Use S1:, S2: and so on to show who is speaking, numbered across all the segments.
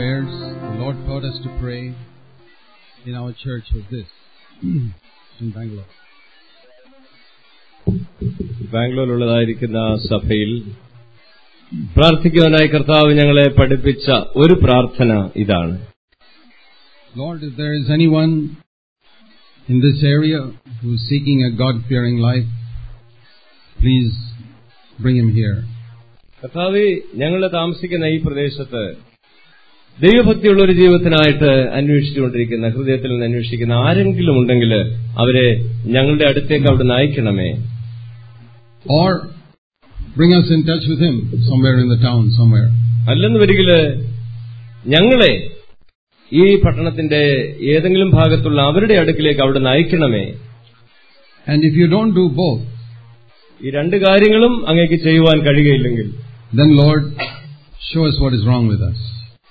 S1: prayers the Lord taught us to pray in our church was this in Bangalore.
S2: ബാംഗ്ലൂരിലുള്ളതായിരിക്കുന്ന സഭയിൽ പ്രാർത്ഥിക്കുവാനായി കർത്താവ് ഞങ്ങളെ പഠിപ്പിച്ച ഒരു പ്രാർത്ഥന ഇതാണ്
S1: Lord, if there is anyone in this area who is seeking a God-fearing life, please bring him here.
S2: കർത്താവ് ഞങ്ങൾ താമസിക്കുന്ന ഈ പ്രദേശത്ത് ദൈവഭക്തിയുള്ള ഒരു ജീവിതത്തിനായിട്ട് അന്വേഷിച്ചുകൊണ്ടിരിക്കുന്ന ഹൃദയത്തിൽ നിന്ന് അന്വേഷിക്കുന്ന ആരെങ്കിലും ഉണ്ടെങ്കിൽ അവരെ ഞങ്ങളുടെ അടുത്തേക്ക് അവിടെ നയിക്കണമേ
S1: Or bring us in touch with him somewhere in the town, somewhere.
S2: അല്ലെന്ന് വരികില് ഞങ്ങളെ ഈ പട്ടണത്തിന്റെ ഏതെങ്കിലും ഭാഗത്തുള്ള അവരുടെ അടുക്കിലേക്ക് അവിടെ നയിക്കണമേ
S1: And if you don't do both,
S2: ഈ രണ്ട് കാര്യങ്ങളും അങ്ങേക്ക് ചെയ്യുവാൻ കഴിയുകയില്ലെങ്കിൽ
S1: then Lord, show us what is wrong with us.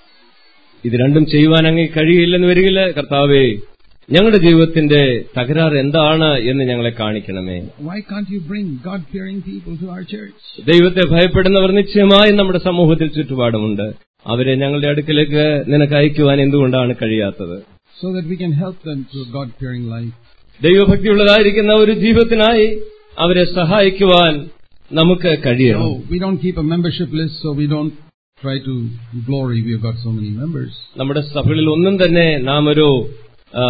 S2: ഇത് രണ്ടും ചെയ്യുവാൻ അങ്ങേ കഴിയില്ലെന്ന് വരികില് കർത്താവേ ഞങ്ങളുടെ ജീവിതത്തിന്റെ തകരാറ് എന്താണ് എന്ന് ഞങ്ങളെ കാണിക്കണമേ
S1: Why can't you bring God-fearing people to our church?
S2: ദൈവത്തെ ഭയപ്പെടുന്നവർ നിശ്ചയമായും നമ്മുടെ സമൂഹത്തിൽ ചുറ്റുപാടുമുണ്ട് അവരെ ഞങ്ങളുടെ അടുക്കിലേക്ക് നിനക്ക് അയക്കുവാൻ എന്തുകൊണ്ടാണ് കഴിയാത്തത്
S1: So that we can help them to a God-fearing life.
S2: ദൈവഭക്തിയുള്ളതായിരിക്കുന്ന ഒരു ജീവിതത്തിനായി അവരെ സഹായിക്കുവാൻ നമുക്ക് കഴിയണം
S1: So we don't keep a membership list, so we don't try to glory. We've got so many members.
S2: നമ്മുടെ സഭകളിൽ ഒന്നും തന്നെ നാം ഒരു ആ,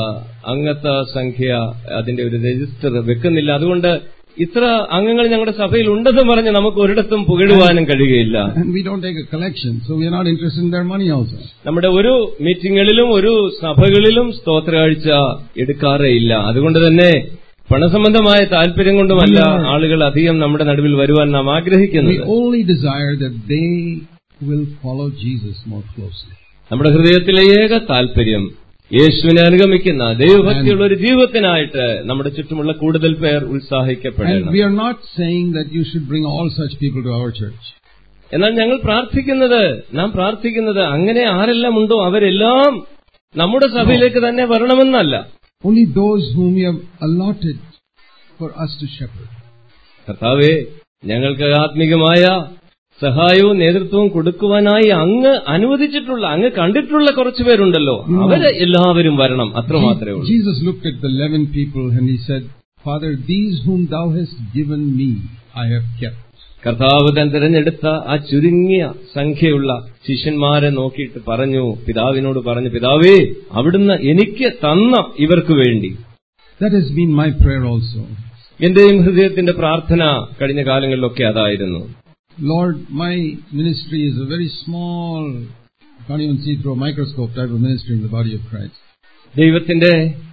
S2: അംഗത്വ സംഖ്യ അതിന്റെ ഒരു രജിസ്റ്റർ വെക്കുന്നില്ല അതുകൊണ്ട് ഇത്ര അംഗങ്ങൾ ഞങ്ങളുടെ സഭയിൽ ഉണ്ടെന്ന് പറഞ്ഞ് നമുക്ക് ഒരിടത്തും പുകഴുവാനും കഴിയുകയില്ല
S1: And we don't take a collection, so we are not interested in their money also.
S2: നമ്മുടെ ഒരു മീറ്റിങ്ങുകളിലും ഒരു സഭകളിലും സ്തോത്രകാഴ്ച എടുക്കാറേ ഇല്ല അതുകൊണ്ട് തന്നെ പണസംബന്ധമായ താല്പര്യം കൊണ്ടുമല്ല ആളുകൾ അധികം നമ്മുടെ നടുവിൽ വരുവാൻ നാം
S1: We
S2: ആഗ്രഹിക്കുന്നത്
S1: only desire that they will follow Jesus more closely.
S2: നമ്മുടെ ഹൃദയത്തിലെ ഏക താല്പര്യം യേശുവിനെ അനുഗമിക്കുന്ന ദൈവഭക്തിയുള്ള ഒരു ജീവിതത്തിനായിട്ട് നമ്മുടെ ചുറ്റുമുള്ള കൂടുതൽ പേർ
S1: And
S2: ഉത്സാഹിക്കപ്പെടണം
S1: we are not saying that you should bring all such people to our church.
S2: എന്നാൽ ഞങ്ങൾ പ്രാർത്ഥിക്കുന്നത് നാം പ്രാർത്ഥിക്കുന്നത് അങ്ങനെ ആരെല്ലാം ഉണ്ടോ അവരെല്ലാം നമ്മുടെ സഭയിലേക്ക് തന്നെ വരണമെന്നല്ല
S1: Only those whom you have allotted for us to shepherd.
S2: കർത്താവെ ഞങ്ങൾക്ക് ആത്മീകമായ സഹായവും നേതൃത്വവും കൊടുക്കുവാനായി അങ്ങ് അനുവദിച്ചിട്ടുള്ള അങ്ങ് കണ്ടിട്ടുള്ള കുറച്ചു പേരുണ്ടല്ലോ അവര് എല്ലാവരും വരണം അത്രമാത്രമേ ഉള്ളൂ
S1: Jesus looked at the eleven people and he said, Father, these whom thou hast given me, I have kept.
S2: കർത്താവ് താൻ തിരഞ്ഞെടുത്ത ആ ചുരുങ്ങിയ സംഖ്യയുള്ള ശിഷ്യന്മാരെ നോക്കിയിട്ട് പറഞ്ഞു പിതാവിനോട് പറഞ്ഞു പിതാവേ അവിടുന്ന് എനിക്ക് തന്ന ഇവർക്ക് വേണ്ടി
S1: That has been my prayer also.
S2: എന്റെയും ഹൃദയത്തിന്റെ പ്രാർത്ഥന കഴിഞ്ഞ കാലങ്ങളിലൊക്കെ അതായിരുന്നു
S1: Lord, my ministry is a very small, can't even see through a microscope type of ministry in the body of Christ.
S2: ദൈവത്തിന്റെ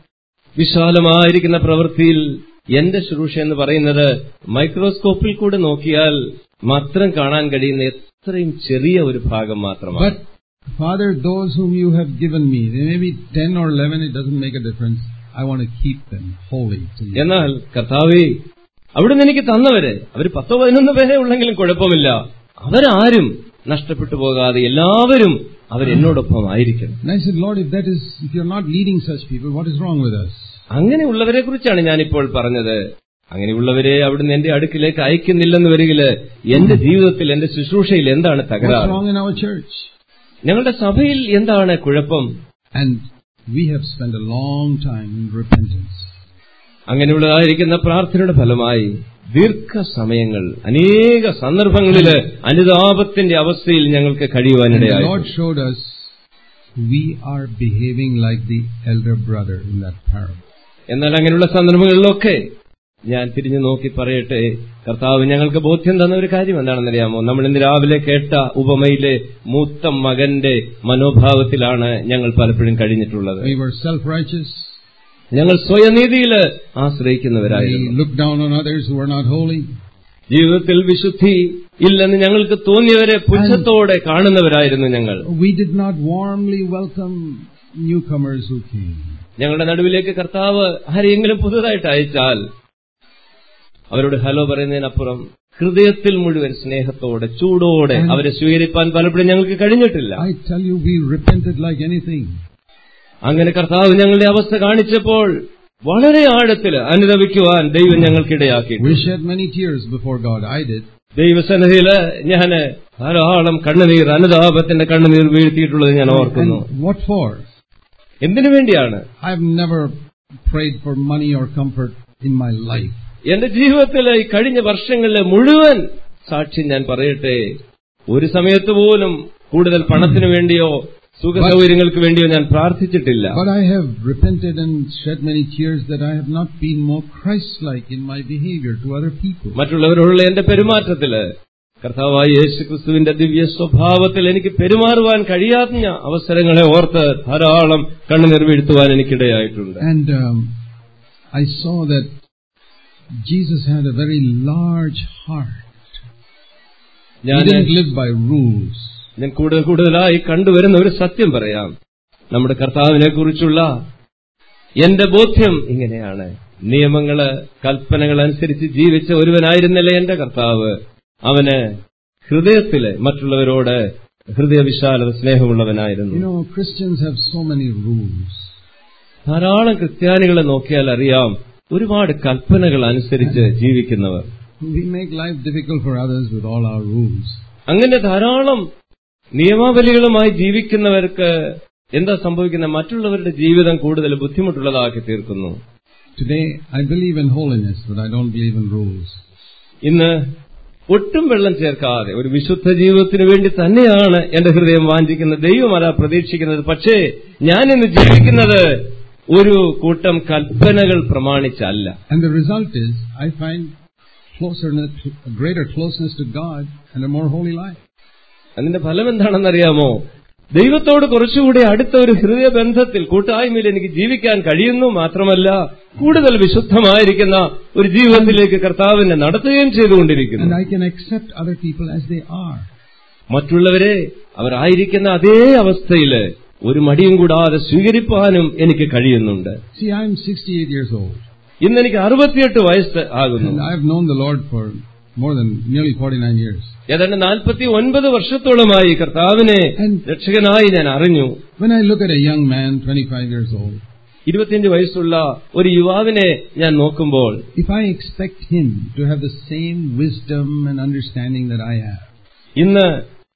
S2: വിശാലമായിരിക്കുന്ന പ്രവൃത്തിയിൽ എന്റെ ശുശ്രൂഷ എന്ന് പറയുന്നത് മൈക്രോസ്കോപ്പിൽ കൂടെ നോക്കിയാൽ മാത്രം കാണാൻ കഴിയുന്ന എത്രയും ചെറിയ ഒരു ഭാഗം മാത്രമാണ്
S1: But, Father, those whom you have given me, they may be 10 or 11, it doesn't make a difference. I want to keep them holy to you.
S2: എന്നാൽ കർത്താവേ അവിടുന്ന് എനിക്ക് തന്നവര് അവർ പത്തോ പതിനൊന്ന് പേരെ ഉള്ളെങ്കിലും കുഴപ്പമില്ല അവരാരും നഷ്ടപ്പെട്ടു പോകാതെ എല്ലാവരും അവരെന്നോടൊപ്പം ആയിരിക്കണം
S1: And I said, Lord, if that is, if you're not leading such people, what is wrong with us?
S2: അങ്ങനെയുള്ളവരെ കുറിച്ചാണ് ഞാനിപ്പോൾ പറഞ്ഞത് അങ്ങനെയുള്ളവരെ അവിടുന്ന് എന്റെ അടുക്കിലേക്ക് അയക്കുന്നില്ലെന്ന് വരികില് എന്റെ ജീവിതത്തിൽ എന്റെ ശുശ്രൂഷയിൽ എന്താണ്
S1: What's
S2: തകരാറ്
S1: wrong in our church?
S2: ഞങ്ങളുടെ സഭയിൽ എന്താണ് കുഴപ്പം
S1: And we have spent a long time in repentance.
S2: അങ്ങനെയുള്ളതായിരിക്കുന്ന പ്രാർത്ഥനയുടെ ഫലമായി ദീർഘസമയങ്ങൾ അനേക സന്ദർഭങ്ങളില് അനുതാപത്തിന്റെ അവസ്ഥയിൽ ഞങ്ങൾക്ക്
S1: And the
S2: കഴിയുവാനിടയായി
S1: Lord showed us we are behaving like the elder brother in that parable.
S2: എന്നാൽ അങ്ങനെയുള്ള സന്ദർഭങ്ങളിലൊക്കെ ഞാൻ തിരിഞ്ഞു നോക്കി പറയട്ടെ കർത്താവ് ഞങ്ങൾക്ക് ബോധ്യം തന്ന ഒരു കാര്യം എന്താണെന്നറിയാമോ നമ്മൾ ഇന്ന് രാവിലെ കേട്ട ഉപമയിലെ മൂത്ത മകന്റെ മനോഭാവത്തിലാണ് ഞങ്ങൾ പലപ്പോഴും കഴിഞ്ഞിട്ടുള്ളത്
S1: We were self-righteous.
S2: ഞങ്ങൾ സ്വയനീതിയിൽ
S1: We
S2: ആശ്രയിക്കുന്നവരായിരുന്നു
S1: looked down on others who were not holy.
S2: ജീവിതത്തിൽ വിശുദ്ധി ഇല്ലെന്ന് ഞങ്ങൾക്ക് തോന്നിയവരെ പുച്ഛത്തോടെ കാണുന്നവരായിരുന്നു ഞങ്ങൾ
S1: We did not warmly welcome newcomers who came.
S2: ഞങ്ങളുടെ നടുവിലേക്ക് കർത്താവ് ആരെയെങ്കിലും പുതുതായിട്ട് അയച്ചാൽ അവരോട് ഹലോ പറയുന്നതിനപ്പുറം ഹൃദയത്തിൽ മുഴുവൻ സ്നേഹത്തോടെ ചൂടോടെ അവരെ സ്വീകരിപ്പാൻ പലപ്പോഴും ഞങ്ങൾക്ക് കഴിഞ്ഞിട്ടില്ല
S1: I tell you, we repented like anything.
S2: അങ്ങനെ കർത്താവ് ഞങ്ങളുടെ അവസ്ഥ കാണിച്ചപ്പോൾ വളരെ ആഴത്തിൽ അനുദവിക്കുവാൻ ദൈവം ഞങ്ങൾക്കിടയാക്കി
S1: We shed many tears before God. I did.
S2: ദൈവസന്നിധിയില് ഞാൻ ധാരാളം കണ്ണുനീർ അനുതാപത്തിന്റെ കണ്ണുനീർ വീഴ്ത്തിയിട്ടുള്ളത് ഞാൻ ഓർക്കുന്നു
S1: And what for?
S2: എന്തിനു വേണ്ടിയാണ്
S1: I've never prayed for money or comfort in my life.
S2: എന്റെ ജീവിതത്തിലെ ഈ കഴിഞ്ഞ വർഷങ്ങളിലെ മുഴുവൻ സാക്ഷി ഞാൻ പറയട്ടെ ഒരു സമയത്ത് പോലും കൂടുതൽ പണത്തിനു വേണ്ടിയോ സുഖസൗകര്യങ്ങൾക്ക് വേണ്ടിയോ ഞാൻ പ്രാർത്ഥിച്ചിട്ടില്ല
S1: But I have repented and shed many tears that I have not been more Christ-like in my behavior to other people.
S2: മറ്റുള്ളവരോടുള്ള എന്റെ പെരുമാറ്റത്തില് കർത്താവായ യേശു ക്രിസ്തുവിന്റെ ദിവ്യ സ്വഭാവത്തിൽ എനിക്ക് പെരുമാറുവാൻ കഴിയാത്ത അവസരങ്ങളെ ഓർത്ത് ധാരാളം കണ്ണുനീർ വീഴ്ത്തുവാൻ എനിക്കിടയായിട്ടുണ്ട്
S1: And um, I saw that Jesus had a very large heart. He
S2: ഞാൻ
S1: didn't live by rules.
S2: ഞാൻ കൂടുതൽ കൂടുതലായി കണ്ടുവരുന്ന ഒരു സത്യം പറയാം നമ്മുടെ കർത്താവിനെ കുറിച്ചുള്ള എന്റെ ബോധ്യം ഇങ്ങനെയാണ് നിയമങ്ങള് കൽപ്പനകൾ അനുസരിച്ച് ജീവിച്ച ഒരുവനായിരുന്നില്ല എന്റെ കർത്താവ് അവന് ഹൃദയത്തില് മറ്റുള്ളവരോട് ഹൃദയവിശാലത സ്നേഹമുള്ളവനായിരുന്നു
S1: You know, Christians have so many rules.
S2: ധാരാളം ക്രിസ്ത്യാനികളെ നോക്കിയാൽ അറിയാം ഒരുപാട് കൽപ്പനകൾ അനുസരിച്ച് ജീവിക്കുന്നവർ
S1: We make life difficult for others with all our rules.
S2: അങ്ങനെ ധാരാളം നിയമാവലികളുമായി ജീവിക്കുന്നവർക്ക് എന്താ സംഭവിക്കുന്നത് മറ്റുള്ളവരുടെ ജീവിതം കൂടുതൽ ബുദ്ധിമുട്ടുള്ളതാക്കി തീർക്കുന്നു
S1: Today, I believe in holiness, but I don't believe in rules.
S2: ഇന്ന് ഒട്ടും വെള്ളം ചേർക്കാതെ ഒരു വിശുദ്ധ ജീവിതത്തിന് വേണ്ടി തന്നെയാണ് എന്റെ ഹൃദയം വാഞ്ചിക്കുന്നത് ദൈവം അതാ പ്രതീക്ഷിക്കുന്നത് പക്ഷേ ഞാൻ ഇന്ന് ജീവിക്കുന്നത് ഒരു കൂട്ടം കൽപ്പനകൾ പ്രമാണിച്ചല്ല
S1: And the result is, I find closeness, a greater closeness to God and a more holy life.
S2: അതിന്റെ ഫലം എന്താണെന്നറിയാമോ ദൈവത്തോട് കുറച്ചുകൂടി അടുത്ത ഒരു ഹൃദയബന്ധത്തിൽ കൂട്ടായ്മയിൽ എനിക്ക് ജീവിക്കാൻ കഴിയുന്നു മാത്രമല്ല കൂടുതൽ വിശുദ്ധമായിരിക്കുന്ന ഒരു ജീവിതത്തിലേക്ക് കർത്താവിനെ നടത്തുകയും ചെയ്തുകൊണ്ടിരിക്കുന്നു
S1: And I can accept other people as they are.
S2: മറ്റുള്ളവരെ അവരായിരിക്കുന്ന അതേ അവസ്ഥയില് ഒരു മടിയും കൂടാതെ സ്വീകരിപ്പാനും എനിക്ക് കഴിയുന്നുണ്ട്
S1: See, I'm 68 years old,
S2: ഇന്ന് എനിക്ക് അറുപത്തിയെട്ട് വയസ്സ് ആകുന്നു
S1: and I've known the Lord for more than nearly 49 years.
S2: ഏതാണ്ട് നാൽപ്പത്തി ഒൻപത് വർഷത്തോളമായി കർത്താവിനെ
S1: And-
S2: രക്ഷകനായി ഞാൻ അറിഞ്ഞു
S1: When I look at a young man, 25 years old,
S2: ഇരുപത്തിയഞ്ച് വയസ്സുള്ള ഒരു യുവാവിനെ ഞാൻ നോക്കുമ്പോൾ
S1: if I expect him to have the same wisdom and understanding that I have,
S2: ഇന്ന്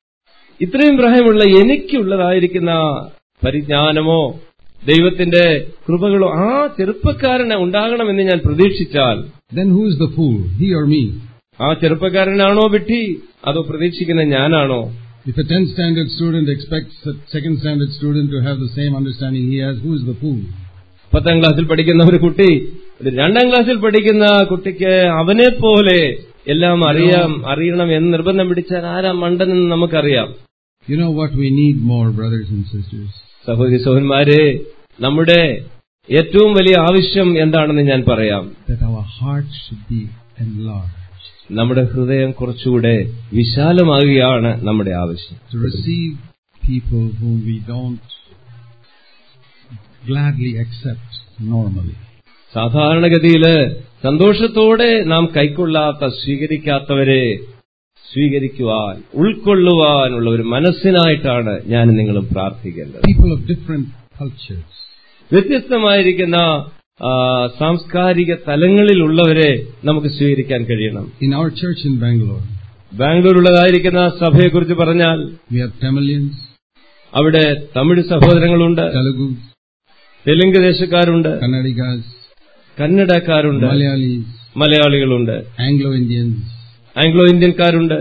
S2: ഇത്രയും പ്രായമുള്ള എനിക്കുള്ളതായിരിക്കുന്ന പരിജ്ഞാനമോ ദൈവത്തിന്റെ കൃപകളോ ആ ചെറുപ്പക്കാരന് ഉണ്ടാകണമെന്ന് ഞാൻ പ്രതീക്ഷിച്ചാൽ
S1: then who is the fool, he or me?
S2: ആ ചെറുപ്പക്കാരനാണോ വിട്ടി അതോ പ്രതീക്ഷിക്കുന്ന ഞാനാണോ
S1: If a 10th standard student expects a second standard student to have the same understanding he has, who is the fool?
S2: പത്താം ക്ലാസ്സിൽ പഠിക്കുന്ന ഒരു കുട്ടി ഒരു രണ്ടാം ക്ലാസ്സിൽ പഠിക്കുന്ന കുട്ടിക്ക് അവനെ പോലെ എല്ലാം അറിയാം അറിയണം എന്ന് നിർബന്ധം പിടിച്ചാൽ ആരാ മണ്ടനെന്ന് നമുക്കറിയാം
S1: You know what we need more, brothers and sisters?
S2: സഹോദരി സഹോദരന്മാരെ നമ്മുടെ ഏറ്റവും വലിയ ആവശ്യം എന്താണെന്ന് ഞാൻ പറയാം
S1: That our hearts should be enlarged
S2: നമ്മുടെ ഹൃദയം കുറച്ചുകൂടെ വിശാലമാകുകയാണ് നമ്മുടെ ആവശ്യം
S1: to receive people whom we don't gladly accept normally.
S2: സാധാരണഗതിയില് സന്തോഷത്തോടെ നാം കൈക്കൊള്ളാത്ത സ്വീകരിക്കാത്തവരെ സ്വീകരിക്കുവാൻ ഉൾക്കൊള്ളുവാനുള്ള ഒരു മനസ്സിനായിട്ടാണ് ഞാൻ നിങ്ങളും പ്രാർത്ഥിക്കേണ്ടത്
S1: People of different cultures.
S2: വ്യത്യസ്തമായിരിക്കുന്ന ആ, സാംസ്കാരിക തലങ്ങളിലുള്ളവരെ നമുക്ക് സ്വീകരിക്കാൻ കഴിയണം
S1: In our church in Bangalore,
S2: ബാംഗ്ലൂരുള്ളതായിരിക്കുന്ന സഭയെക്കുറിച്ച് പറഞ്ഞാൽ
S1: we have Tamilians,
S2: അവിടെ Tamil സഹോദരങ്ങളുണ്ട്
S1: Telugus,
S2: Telugu ദേശക്കാരുണ്ട്
S1: Kannadigas,
S2: കന്നഡക്കാരുണ്ട്
S1: Malayalis,
S2: മലയാളികളുണ്ട്
S1: Anglo-Indians,
S2: Anglo ഇന്ത്യൻകാരുണ്ട്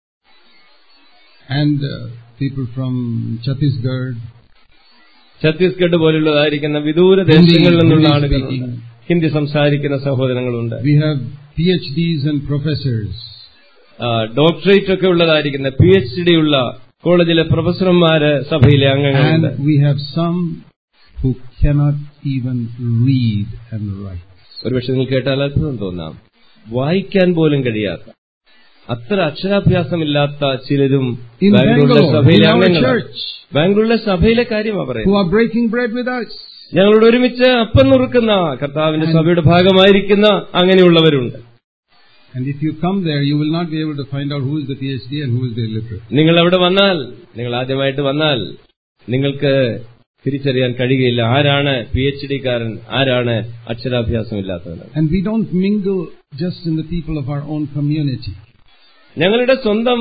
S1: and uh, people from Chhattisgarh,
S2: Chhattisgarh പോലുള്ളതായിരിക്കുന്ന വിദൂര ദേശങ്ങളിൽ നിന്നുള്ള ആളുകളുണ്ട് ഹിന്ദി സംസാരിക്കുന്ന സഹോദരങ്ങളുണ്ട്
S1: we have PhDs and professors.
S2: ആ, ഡോക്ടറേറ്റ് ഒക്കെ ഉള്ളതായിരിക്കുന്ന പി എച്ച് ഡി ഉള്ള കോളേജിലെ പ്രൊഫസർമാര് സഭയിലെ അംഗങ്ങളുണ്ട്
S1: And we have some who cannot even read and write.
S2: ഒരുപക്ഷെ നിങ്ങൾ കേട്ടാൽ അത്ഭുതം തോന്നാം വായിക്കാൻ പോലും കഴിയാത്ത അത്ര അക്ഷരാഭ്യാസമില്ലാത്ത ചിലരും
S1: In
S2: ബാംഗ്ലൂരിലെ
S1: Bangalore, in
S2: സഭയിലെ
S1: our
S2: അംഗങ്ങളാണ്
S1: church,
S2: ബാംഗ്ലൂരിലെ സഭയിലെ കാര്യമാണ്
S1: who
S2: പറയുന്നത്
S1: are breaking bread with us.
S2: ഞങ്ങളോട് ഒരുമിച്ച് അപ്പം നുറുക്കുന്ന കർത്താവിന്റെ സഭയുടെ ഭാഗമായിരിക്കുന്ന അങ്ങനെയുള്ളവരുണ്ട്
S1: And if you come there, you will not be able to find out who is the PhD and who is the illiterate.
S2: നിങ്ങൾ അവിടെ വന്നാൽ നിങ്ങൾ ആദ്യമായിട്ട് വന്നാൽ നിങ്ങൾക്ക് തിരിച്ചറിയാൻ കഴിയുകയില്ല ആരാണ് പി എച്ച് ഡിക്കാരൻ ആരാണ് അക്ഷരാഭ്യാസമില്ലാത്തവൻ
S1: And we don't mingle just in the people of our own community.
S2: ഞങ്ങളുടെ സ്വന്തം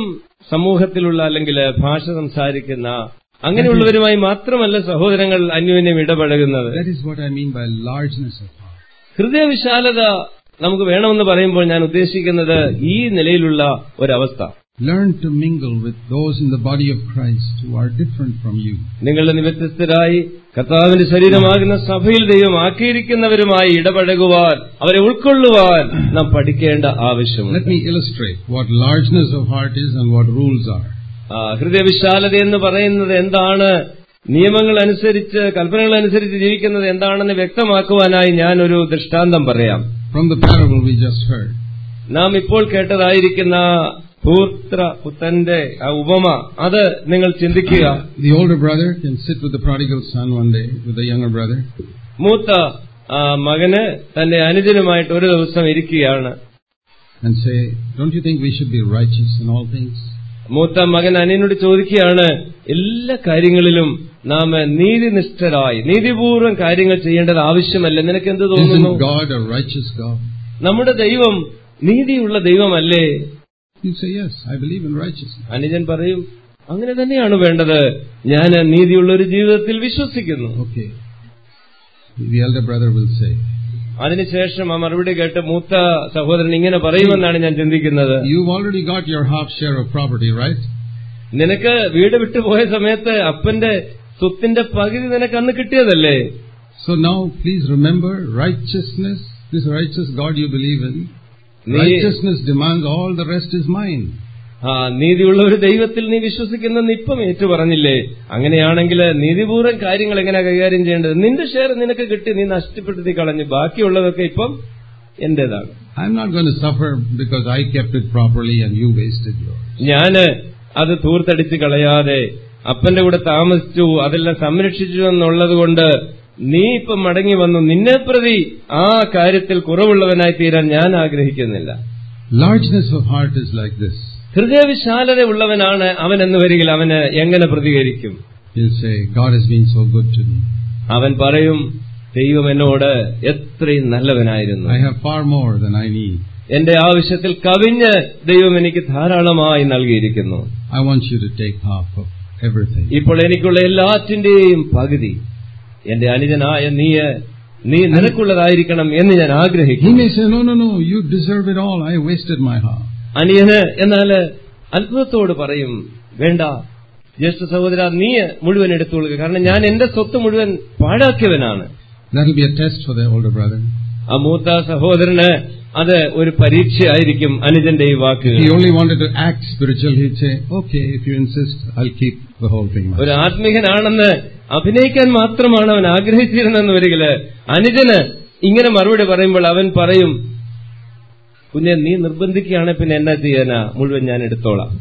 S2: സമൂഹത്തിലുള്ള അല്ലെങ്കിൽ ഭാഷ സംസാരിക്കുന്ന അങ്ങനെയുള്ളവരുമായി മാത്രമല്ല സഹോദരങ്ങൾ അന്യോന്യം ഇടപഴകുന്നത്
S1: That is what I mean by largeness of heart.
S2: ഹൃദയവിശാലത നമുക്ക് വേണമെന്ന് പറയുമ്പോൾ ഞാൻ ഉദ്ദേശിക്കുന്നത് ഈ നിലയിലുള്ള ഒരവസ്ഥ
S1: Learn to mingle with those in the body of Christ who are different from you.
S2: നിങ്ങളുടെ വ്യത്യസ്തരായി കർത്താവിന്റെ ശരീരമാകുന്ന സഭയിൽ ദൈവം ആക്കിയിരിക്കുന്നവരുമായി ഇടപഴകുവാൻ അവരെ ഉൾക്കൊള്ളുവാൻ നാം പഠിക്കേണ്ട ആവശ്യമുണ്ട്
S1: Let me illustrate what largeness of heart is and what rules are.
S2: ആ, ഹൃദയവിശാലത എന്ന് പറയുന്നത് എന്താണ് നിയമങ്ങൾ അനുസരിച്ച് കൽപ്പനകൾ അനുസരിച്ച് ജീവിക്കുന്നത് എന്താണെന്ന് വ്യക്തമാക്കുവാനായി ഞാൻ ഒരു ദൃഷ്ടാന്തം പറയാം
S1: From the parable we just heard,
S2: നാം ഇപ്പോൾ കേട്ടതായിരിക്കുന്ന ഭൂത്ര പുത്തന്റെ ആ ഉപമ അത് നിങ്ങൾ ചിന്തിക്കുക
S1: the older brother can sit with the prodigal son one day with the younger brother
S2: മൂത്ത ആ, മകന് തന്റെ അനുജനുമായിട്ട് ഒരു ദിവസം ഇരിക്കുകയാണ്
S1: and say, Don't you think we should be righteous in all things?
S2: മൂത്ത മകൻ അനിയനോട് ചോദിക്കുകയാണ് എല്ലാ കാര്യങ്ങളിലും നാം നീതിനിഷ്ഠരായി നീതിപൂർവ്വം കാര്യങ്ങൾ ചെയ്യേണ്ടത് ആവശ്യമല്ല നിനക്ക് എന്ത് തോന്നുന്നു
S1: Isn't God a righteous God?
S2: നമ്മുടെ ദൈവം നീതിയുള്ള ദൈവമല്ലേ
S1: You say, Yes, I believe in righteousness.
S2: അനുജൻ പറയും അങ്ങനെ തന്നെയാണ് വേണ്ടത് ഞാൻ നീതിയുള്ള ഒരു ജീവിതത്തിൽ വിശ്വസിക്കുന്നു
S1: Okay. The elder brother will say,
S2: അതിനുശേഷം ആ മറുപടി കേട്ട് മൂത്ത സഹോദരൻ ഇങ്ങനെ പറയുമെന്നാണ് ഞാൻ ചിന്തിക്കുന്നത്
S1: You've already got your half share of property, right?
S2: നിനക്ക് വീട് വിട്ടുപോയ സമയത്ത് അപ്പന്റെ സ്വത്തിന്റെ പകുതി നിനക്ക് അന്ന് കിട്ടിയതല്ലേ
S1: So now please remember righteousness, this righteous God you believe in,
S2: നീ
S1: righteousness demands all the rest is mine.
S2: ആ നീതിയുള്ള ഒരു ദൈവത്തിൽ നീ വിശ്വസിക്കുന്നെന്ന് ഇപ്പം ഏറ്റു പറഞ്ഞില്ലേ അങ്ങനെയാണെങ്കിൽ നീതിപൂർവ്വം കാര്യങ്ങൾ എങ്ങനെ കൈകാര്യം ചെയ്യേണ്ടത് നിന്റെ ഷെയർ നിനക്ക് കിട്ടി നീ നഷ്ടപ്പെടുത്തി കളഞ്ഞു ബാക്കിയുള്ളതൊക്കെ ഇപ്പം എന്റേതാണ്
S1: I'm not going to suffer because I kept it properly and you wasted yours.
S2: ഞാന് അത് തൂർത്തടിച്ച് കളയാതെ അപ്പന്റെ കൂടെ താമസിച്ചു അതെല്ലാം സംരക്ഷിച്ചു എന്നുള്ളത് കൊണ്ട് നീ ഇപ്പം മടങ്ങി വന്നു നിന്നെ പ്രതി ആ കാര്യത്തിൽ കുറവുള്ളവനായി തീരാൻ ഞാൻ ആഗ്രഹിക്കുന്നില്ല
S1: Largeness of heart is like this.
S2: ഹൃദയവിശാലത ഉള്ളവനാണ് അവൻ എന്ന് വരികിൽ അവന് എങ്ങനെ പ്രതികരിക്കും
S1: He'll say, God has been so good to me.
S2: അവൻ പറയും ദൈവം എന്നോട് എത്രയും നല്ലവനായിരുന്നു
S1: I have far more than I need.
S2: എന്റെ ആവശ്യത്തിൽ കവിഞ്ഞ് ദൈവം എനിക്ക് ധാരാളമായി നൽകിയിരിക്കുന്നു
S1: I want you to take half of everything.
S2: ഇപ്പോൾ എനിക്കുള്ള എല്ലാറ്റിന്റെയും പകുതി എന്റെ അനുജനായ നീ നീ നിനക്കുള്ളതായിരിക്കണം എന്ന് ഞാൻ
S1: He
S2: ആഗ്രഹിക്കുന്നു
S1: may say, No, no, no, you deserve it all. I wasted my half.
S2: അനിയന് എന്നാല് അത്ഭുതത്തോട് പറയും വേണ്ട ജ്യേഷ്ഠ സഹോദര നീ മുഴുവൻ എടുത്തുകൊള്ളുക കാരണം ഞാൻ എന്റെ സ്വത്ത് മുഴുവൻ പാഴാക്കിയവനാണ്
S1: That will be a test for the older brother.
S2: ആ മൂത്ത സഹോദരന് അത് ഒരു പരീക്ഷയായിരിക്കും അനുജന്റെ ഈ
S1: If
S2: വാക്കുകൾ
S1: he only wanted to act spiritual, he'd say, Okay, if you insist, I'll keep the whole thing. myself."
S2: ഒരു ആത്മീകനാണെന്ന് അഭിനയിക്കാൻ മാത്രമാണ് അവൻ ആഗ്രഹിച്ചിരുന്നെന്ന് വരികില് അനുജന് ഇങ്ങനെ മറുപടി പറയുമ്പോൾ അവൻ പറയും കുഞ്ഞെ നീ നിർബന്ധിക്കുകയാണെങ്കിൽ പിന്നെ എന്നാ ചെയ്യാനാ മുഴുവൻ ഞാൻ എടുത്തോളാം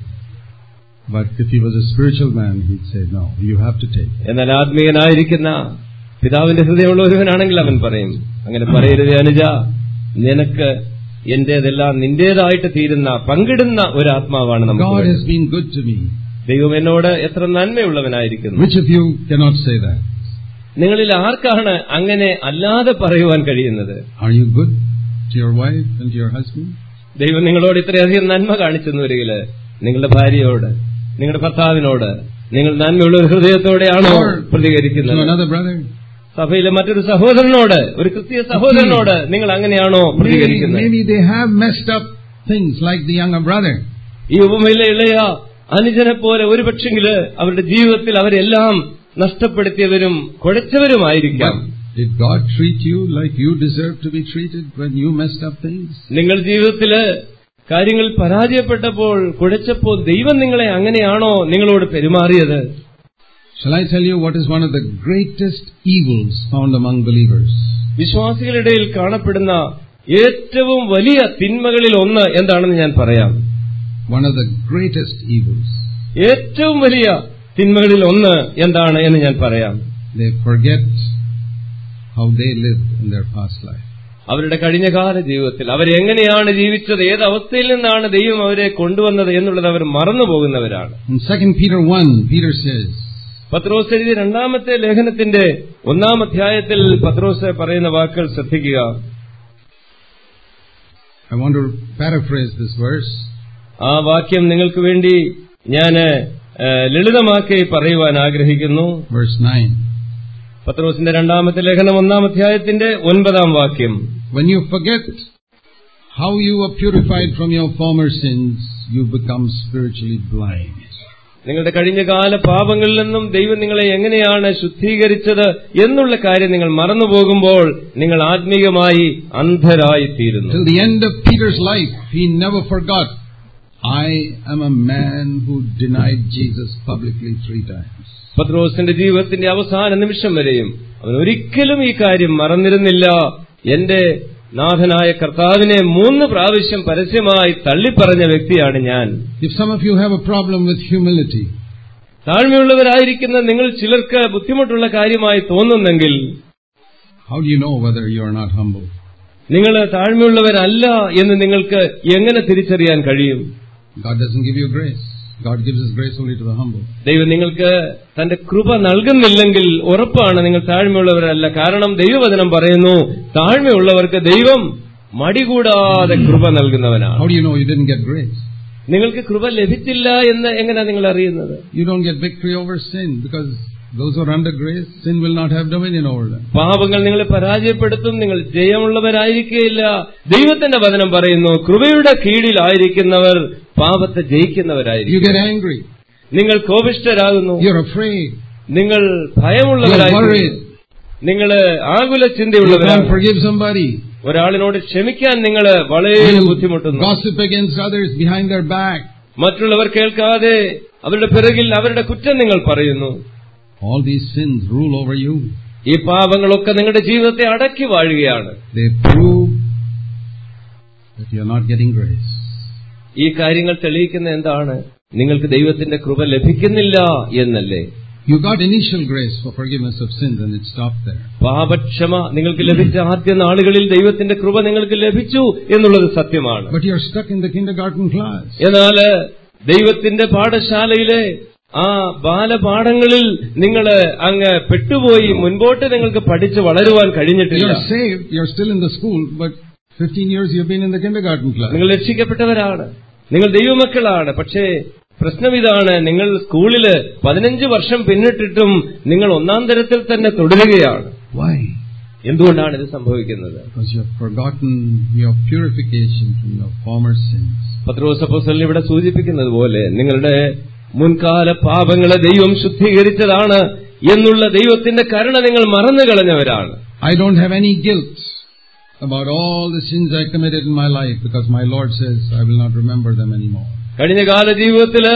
S1: But if he was a spiritual man, he'd say, No, you have to take. it."
S2: എന്നാൽ ആത്മീയനായിരിക്കുന്ന പിതാവിന്റെ ഹൃദയമുള്ള ഒരുവനാണെങ്കിൽ അവൻ പറയും അങ്ങനെ പറയരുത് അനുജ നിനക്ക് എന്റേതെല്ലാം നിന്റേതായിട്ട് തീരുന്ന പങ്കിടുന്ന ഒരു ആത്മാവാണ് നമുക്ക്
S1: God
S2: വേണ്ടത്.
S1: has been good to me.
S2: ദൈവം എന്നോട് എത്ര നന്മയുള്ളവനായിരിക്കുന്നു
S1: Which of you cannot say that?
S2: നിങ്ങളിൽ ആർക്കാണ് അങ്ങനെ അല്ലാതെ പറയുവാൻ കഴിയുന്നത്
S1: Are you good to your wife and to your husband?
S2: ദൈവം നിങ്ങളോട് ഇത്രയധികം നന്മ കാണിച്ചെന്ന് വരികില് നിങ്ങളുടെ ഭാര്യയോട് നിങ്ങളുടെ ഭർത്താവിനോട് നിങ്ങൾ നന്മയുള്ള ഒരു ഹൃദയത്തോടെയാണോ
S1: Or to
S2: പ്രതികരിക്കുന്നത്
S1: another brother?
S2: സഭയിലെ മറ്റൊരു സഹോദരനോട് ഒരു ക്രിസ്തീയ സഹോദരനോട് നിങ്ങൾ അങ്ങനെയാണോ
S1: Maybe,
S2: പ്രതികരിക്കുന്നത്
S1: maybe they have messed up things like the younger brother.
S2: ഈ ഉപമയിലെ ഇളയ അനുജനെ പോലെ ഒരു പക്ഷെങ്കില് അവരുടെ ജീവിതത്തിൽ അവരെല്ലാം നഷ്ടപ്പെടുത്തിയവരും കുഴച്ചവരുമായിരിക്കാം
S1: But did God treat you like you deserve to be treated when you messed up things?
S2: നിങ്ങൾ ജീവിതത്തില് കാര്യങ്ങൾ പരാജയപ്പെട്ടപ്പോൾ കുഴച്ചപ്പോൾ ദൈവം നിങ്ങളെ അങ്ങനെയാണോ നിങ്ങളോട് പെരുമാറിയത്
S1: Shall I tell you what is one of the greatest evils found among believers?
S2: വിശ്വാസികളുടെ ഇടയിൽ കാണപ്പെടുന്ന ഏറ്റവും വലിയ തിന്മകളിൽ ഒന്ന് എന്താണെന്ന് ഞാൻ പറയാം
S1: One of the greatest evils.
S2: ഏറ്റവും വലിയ തിന്മകളിൽ ഒന്ന് എന്താണ് എന്ന് ഞാൻ പറയാം
S1: They forget how they lived in their past life.
S2: അവരുടെ കഴിഞ്ഞകാല ജീവിതത്തിൽ അവരെങ്ങനെയാണ് ജീവിച്ചത് ഏത് അവസ്ഥയിൽ നിന്നാണ് ദൈവം അവരെ കൊണ്ടുവന്നത് എന്നുള്ളത് അവർ മറന്നു പോകുന്നവരാണ്
S1: In 2 Peter 1, Peter says,
S2: പത്രോസ് എഴുതിയ രണ്ടാമത്തെ ലേഖനത്തിന്റെ ഒന്നാം അധ്യായത്തിൽ പത്രോസ് പറയുന്ന വാക്കുകൾ ശ്രദ്ധിക്കുക
S1: I want to paraphrase this verse.
S2: ആ വാക്യം നിങ്ങൾക്ക് വേണ്ടി ഞാൻ ലളിതമാക്കി പറയുവാൻ ആഗ്രഹിക്കുന്നു
S1: Verse 9.
S2: പത്രോസിന്റെ രണ്ടാമത്തെ ലേഖനം ഒന്നാം അധ്യായത്തിന്റെ ഒൻപതാം വാക്യം
S1: When you forget how you were purified from your former sins, you become spiritually blind.
S2: നിങ്ങളുടെ കഴിഞ്ഞകാല പാപങ്ങളിൽ നിന്നും ദൈവം നിങ്ങളെ എങ്ങനെയാണ് ശുദ്ധീകരിച്ചത് എന്നുള്ള കാര്യം നിങ്ങൾ മറന്നുപോകുമ്പോൾ നിങ്ങൾ ആത്മീയമായി അന്ധരായിത്തീരുന്നു
S1: Till the end of Peter's life, he never forgot, I am a man who denied Jesus publicly three times.
S2: പത്രോസിന്റെ ജീവിതത്തിന്റെ അവസാന നിമിഷം വരെയും അവൻ ഒരിക്കലും ഈ കാര്യം മറന്നിരുന്നില്ല എന്റെ നാഥനായ കർത്താവിനെ മൂന്ന് പ്രാവശ്യം പരസ്യമായി തള്ളിപ്പറഞ്ഞ വ്യക്തിയാണ് ഞാൻ
S1: If some of you have a problem with humility,
S2: താഴ്മയുള്ളവരായിരിക്കുന്ന നിങ്ങൾ ചിലർക്ക് ബുദ്ധിമുട്ടുള്ള കാര്യമായി തോന്നുന്നെങ്കിൽ
S1: how do you know whether you are not humble?
S2: നിങ്ങൾ താഴ്മയുള്ളവരല്ല എന്ന് നിങ്ങൾക്ക് എങ്ങനെ തിരിച്ചറിയാൻ കഴിയും
S1: God doesn't give you grace. God gives His grace only to the humble.
S2: ദൈവം നിങ്ങൾക്ക് തന്റെ കൃപ നൽകുന്നില്ലെങ്കിൽ ഉറപ്പാണ് നിങ്ങൾ താഴ്മയുള്ളവരല്ല കാരണം ദൈവവചനം പറയുന്നു താഴ്മയുള്ളവർക്ക് ദൈവം മടികൂടാതെ കൃപ നൽകുന്നവനാണ്
S1: How do you know you didn't get grace?
S2: നിങ്ങൾക്ക് കൃപ ലഭിച്ചില്ല എന്ന് എങ്ങനെയാ നിങ്ങൾ അറിയുന്നത്
S1: You don't get victory over sin because those who are under grace, sin will not have dominion over them.
S2: പാപങ്ങൾ നിങ്ങളെ പരാജയപ്പെടുത്തും നിങ്ങൾ ജയമുള്ളവരായിരിക്കുകയില്ല ദൈവത്തിന്റെ വചനം പറയുന്നു കൃപയുടെ കീഴിലായിരിക്കുന്നവർ പാപത്തെ
S1: You
S2: ജയിക്കുന്നവരായിരിക്കും
S1: get angry.
S2: നിങ്ങൾ കോപിഷ്ടരാകുന്നു
S1: You're afraid.
S2: നിങ്ങൾ
S1: You're
S2: ഭയമുള്ളവരായിരിക്കും
S1: worried.
S2: നിങ്ങൾ ആകുല
S1: You can't
S2: ചിന്തയുള്ളവരാണ്
S1: forgive somebody.
S2: ഒരാളിനോട് ക്ഷമിക്കാൻ നിങ്ങൾ വളരെ
S1: You
S2: ബുദ്ധിമുട്ടുന്നു
S1: gossip against others behind their back.
S2: മറ്റുള്ളവർ കേൾക്കാതെ അവരുടെ പിറകിൽ അവരുടെ കുറ്റം നിങ്ങൾ പറയുന്നു
S1: All these sins rule over you.
S2: ഈ പാപങ്ങളൊക്കെ നിങ്ങളുടെ ജീവിതത്തെ അടക്കി വാഴുകയാണ്
S1: They prove that you're not getting grace.
S2: ഈ കാര്യങ്ങൾ തെളിയിക്കുന്ന എന്താണ് നിങ്ങൾക്ക് ദൈവത്തിന്റെ കൃപ ലഭിക്കുന്നില്ല എന്നല്ലേ
S1: You got initial grace for forgiveness of sins and it stopped there.
S2: പാപക്ഷമ നിങ്ങൾക്ക് ലഭിച്ച ആദ്യ നാളുകളിൽ ദൈവത്തിന്റെ കൃപ നിങ്ങൾക്ക് ലഭിച്ചു എന്നുള്ളത് സത്യമാണ്
S1: But you're stuck in the kindergarten class.
S2: എന്നാൽ ദൈവത്തിന്റെ പാഠശാലയിലെ ആ ബാലപാഠങ്ങളിൽ നിങ്ങൾ അങ്ങ് പെട്ടുപോയി മുൻപോട്ട് നിങ്ങൾക്ക് പഠിച്ച് വളരുവാൻ കഴിഞ്ഞിട്ടില്ല
S1: You're saved, you're still in the school, but 15 years you've been in the kindergarten class.
S2: നിങ്ങൾ രക്ഷിക്കപ്പെട്ടവരാണ് നിങ്ങൾ ദൈവമക്കളാണ് പക്ഷേ പ്രശ്നം ഇതാണ് നിങ്ങൾ സ്കൂളില് പതിനഞ്ച് വർഷം പിന്നിട്ടിട്ടും നിങ്ങൾ ഒന്നാം തരത്തിൽ തന്നെ തുടരുകയാണ്
S1: Why?
S2: എന്തുകൊണ്ടാണ് ഇത് സംഭവിക്കുന്നത്
S1: Because you've forgotten your purification from your former sins.
S2: പത്രോസപ്പോസലിന് ഇവിടെ സൂചിപ്പിക്കുന്നത് പോലെ നിങ്ങളുടെ മുൻകാല പാപങ്ങളെ ദൈവം ശുദ്ധീകരിച്ചതാണ് എന്നുള്ള ദൈവത്തിന്റെ കരുണ നിങ്ങൾ മറന്നു കളഞ്ഞവരാണ്
S1: I don't have any guilt about all the sins I committed in my life because my Lord says I will not remember them anymore.
S2: കഴിഞ്ഞ കാല ജീവിതത്തില്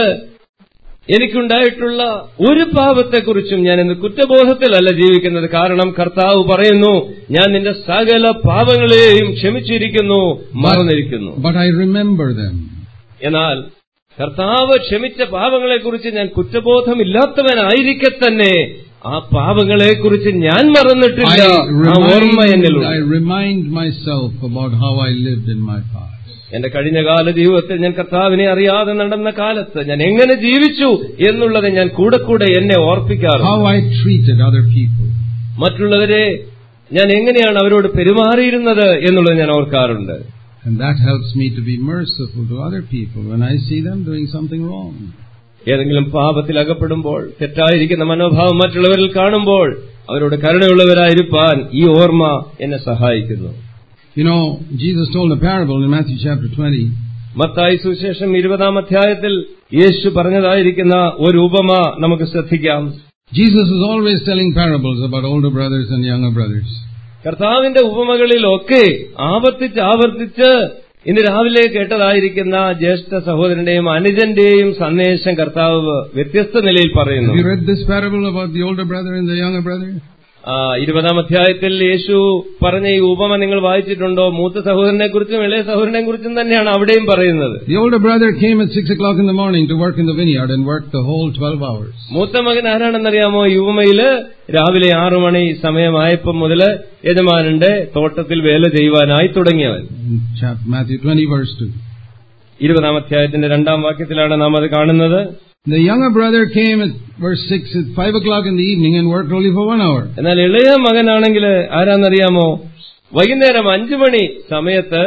S2: എനിക്കുണ്ടായിട്ടുള്ള ഒരു പാപത്തെക്കുറിച്ചും ഞാൻ ഇന്ന് കുറ്റബോധത്തിലല്ല ജീവിക്കുന്നത് കാരണം കർത്താവ് പറയുന്നു ഞാൻ നിന്റെ സകല പാപങ്ങളെയും ക്ഷമിച്ചിരിക്കുന്നു മറന്നിരിക്കുന്നു
S1: But I remember them.
S2: എന്നാൽ കർത്താവ് ക്ഷമിച്ച പാപങ്ങളെക്കുറിച്ച് ഞാൻ കുറ്റബോധമില്ലാത്തവനായിരിക്കെ തന്നെ ആ പാപങ്ങളെക്കുറിച്ച് ഞാൻ മറന്നിട്ടില്ല
S1: I
S2: ആ ഓർമ്മ
S1: remind,
S2: എന്നിലുണ്ട്
S1: I remind myself about how I lived in my past.
S2: എന്റെ കഴിഞ്ഞകാല ജീവിതത്തിൽ ഞാൻ കർത്താവിനെ അറിയാതെ നടന്ന കാലത്ത് ഞാൻ എങ്ങനെ ജീവിച്ചു എന്നുള്ളത് ഞാൻ കൂടെ കൂടെ എന്നെ ഓർപ്പിക്കാറുണ്ട്
S1: How I treated other people.
S2: മറ്റുള്ളവരെ ഞാൻ എങ്ങനെയാണ് അവരോട് പെരുമാറിയിരുന്നത് എന്നുള്ളത് ഞാൻ ഓർക്കാറുണ്ട്
S1: And that helps me to be merciful to other people when I see them doing something wrong.
S2: ഏതെങ്കിലും പാപത്തിൽ അകപ്പെടുമ്പോൾ തെറ്റായിരിക്കുന്ന മനോഭാവം മറ്റുള്ളവരിൽ കാണുമ്പോൾ അവരോട് കരുണയുള്ളവരായിരിക്കാൻ ഈ ഓർമ്മ എന്നെ സഹായിക്കുന്നു
S1: You know, Jesus told a parable in Matthew chapter 20.
S2: Mathai സുവിശേഷം ഇരുപതാം അധ്യായത്തിൽ യേശു പറഞ്ഞതായിരിക്കുന്ന ഒരു ഉപമ നമുക്ക് ശ്രദ്ധിക്കാം
S1: Jesus is always telling parables about older brothers and younger brothers.
S2: കർത്താവിന്റെ ഉപമകളിലൊക്കെ ആവർത്തിച്ച് ആവർത്തിച്ച് ഇന്ന് രാവിലെ കേട്ടതായിരിക്കുന്ന ജ്യേഷ്ഠ സഹോദരന്റെയും അനുജന്റെയും സന്ദേശം കർത്താവ് വ്യത്യസ്ത നിലയിൽ പറയുന്നു
S1: Have you read this parable about the older brother and the younger brother?
S2: ആ, ഇരുപതാം അധ്യായത്തിൽ യേശു പറഞ്ഞ ഈ ഉപമ നിങ്ങൾ വായിച്ചിട്ടുണ്ടോ മൂത്ത സഹോദരനെ കുറിച്ചും ഇളയ സഹോദരനെ കുറിച്ചും തന്നെയാണ് അവിടെയും പറയുന്നത്
S1: The older brother came at 6 o'clock in the morning to work in the vineyard and worked the whole 12 hours.
S2: മൂത്ത മകൻ ആരാണെന്നറിയാമോ ഈ ഉപമയില് രാവിലെ ആറു മണി സമയമായപ്പം മുതല് യജമാനന്റെ തോട്ടത്തിൽ വേല ചെയ്യുവാനായി തുടങ്ങിയവൻ
S1: In chap- Matthew 20 verse 2.
S2: ഇരുപതാം അധ്യായത്തിന്റെ രണ്ടാം വാക്യത്തിലാണ് നാം അത് കാണുന്നത്
S1: The younger brother came at verse 6 at 5 o'clock in the evening and worked only for one hour.
S2: എന്നാൽ ഇളയ മകനാണെങ്കിൽ ആരാന്നറിയാമോ വൈകുന്നേരം അഞ്ചു മണി സമയത്ത്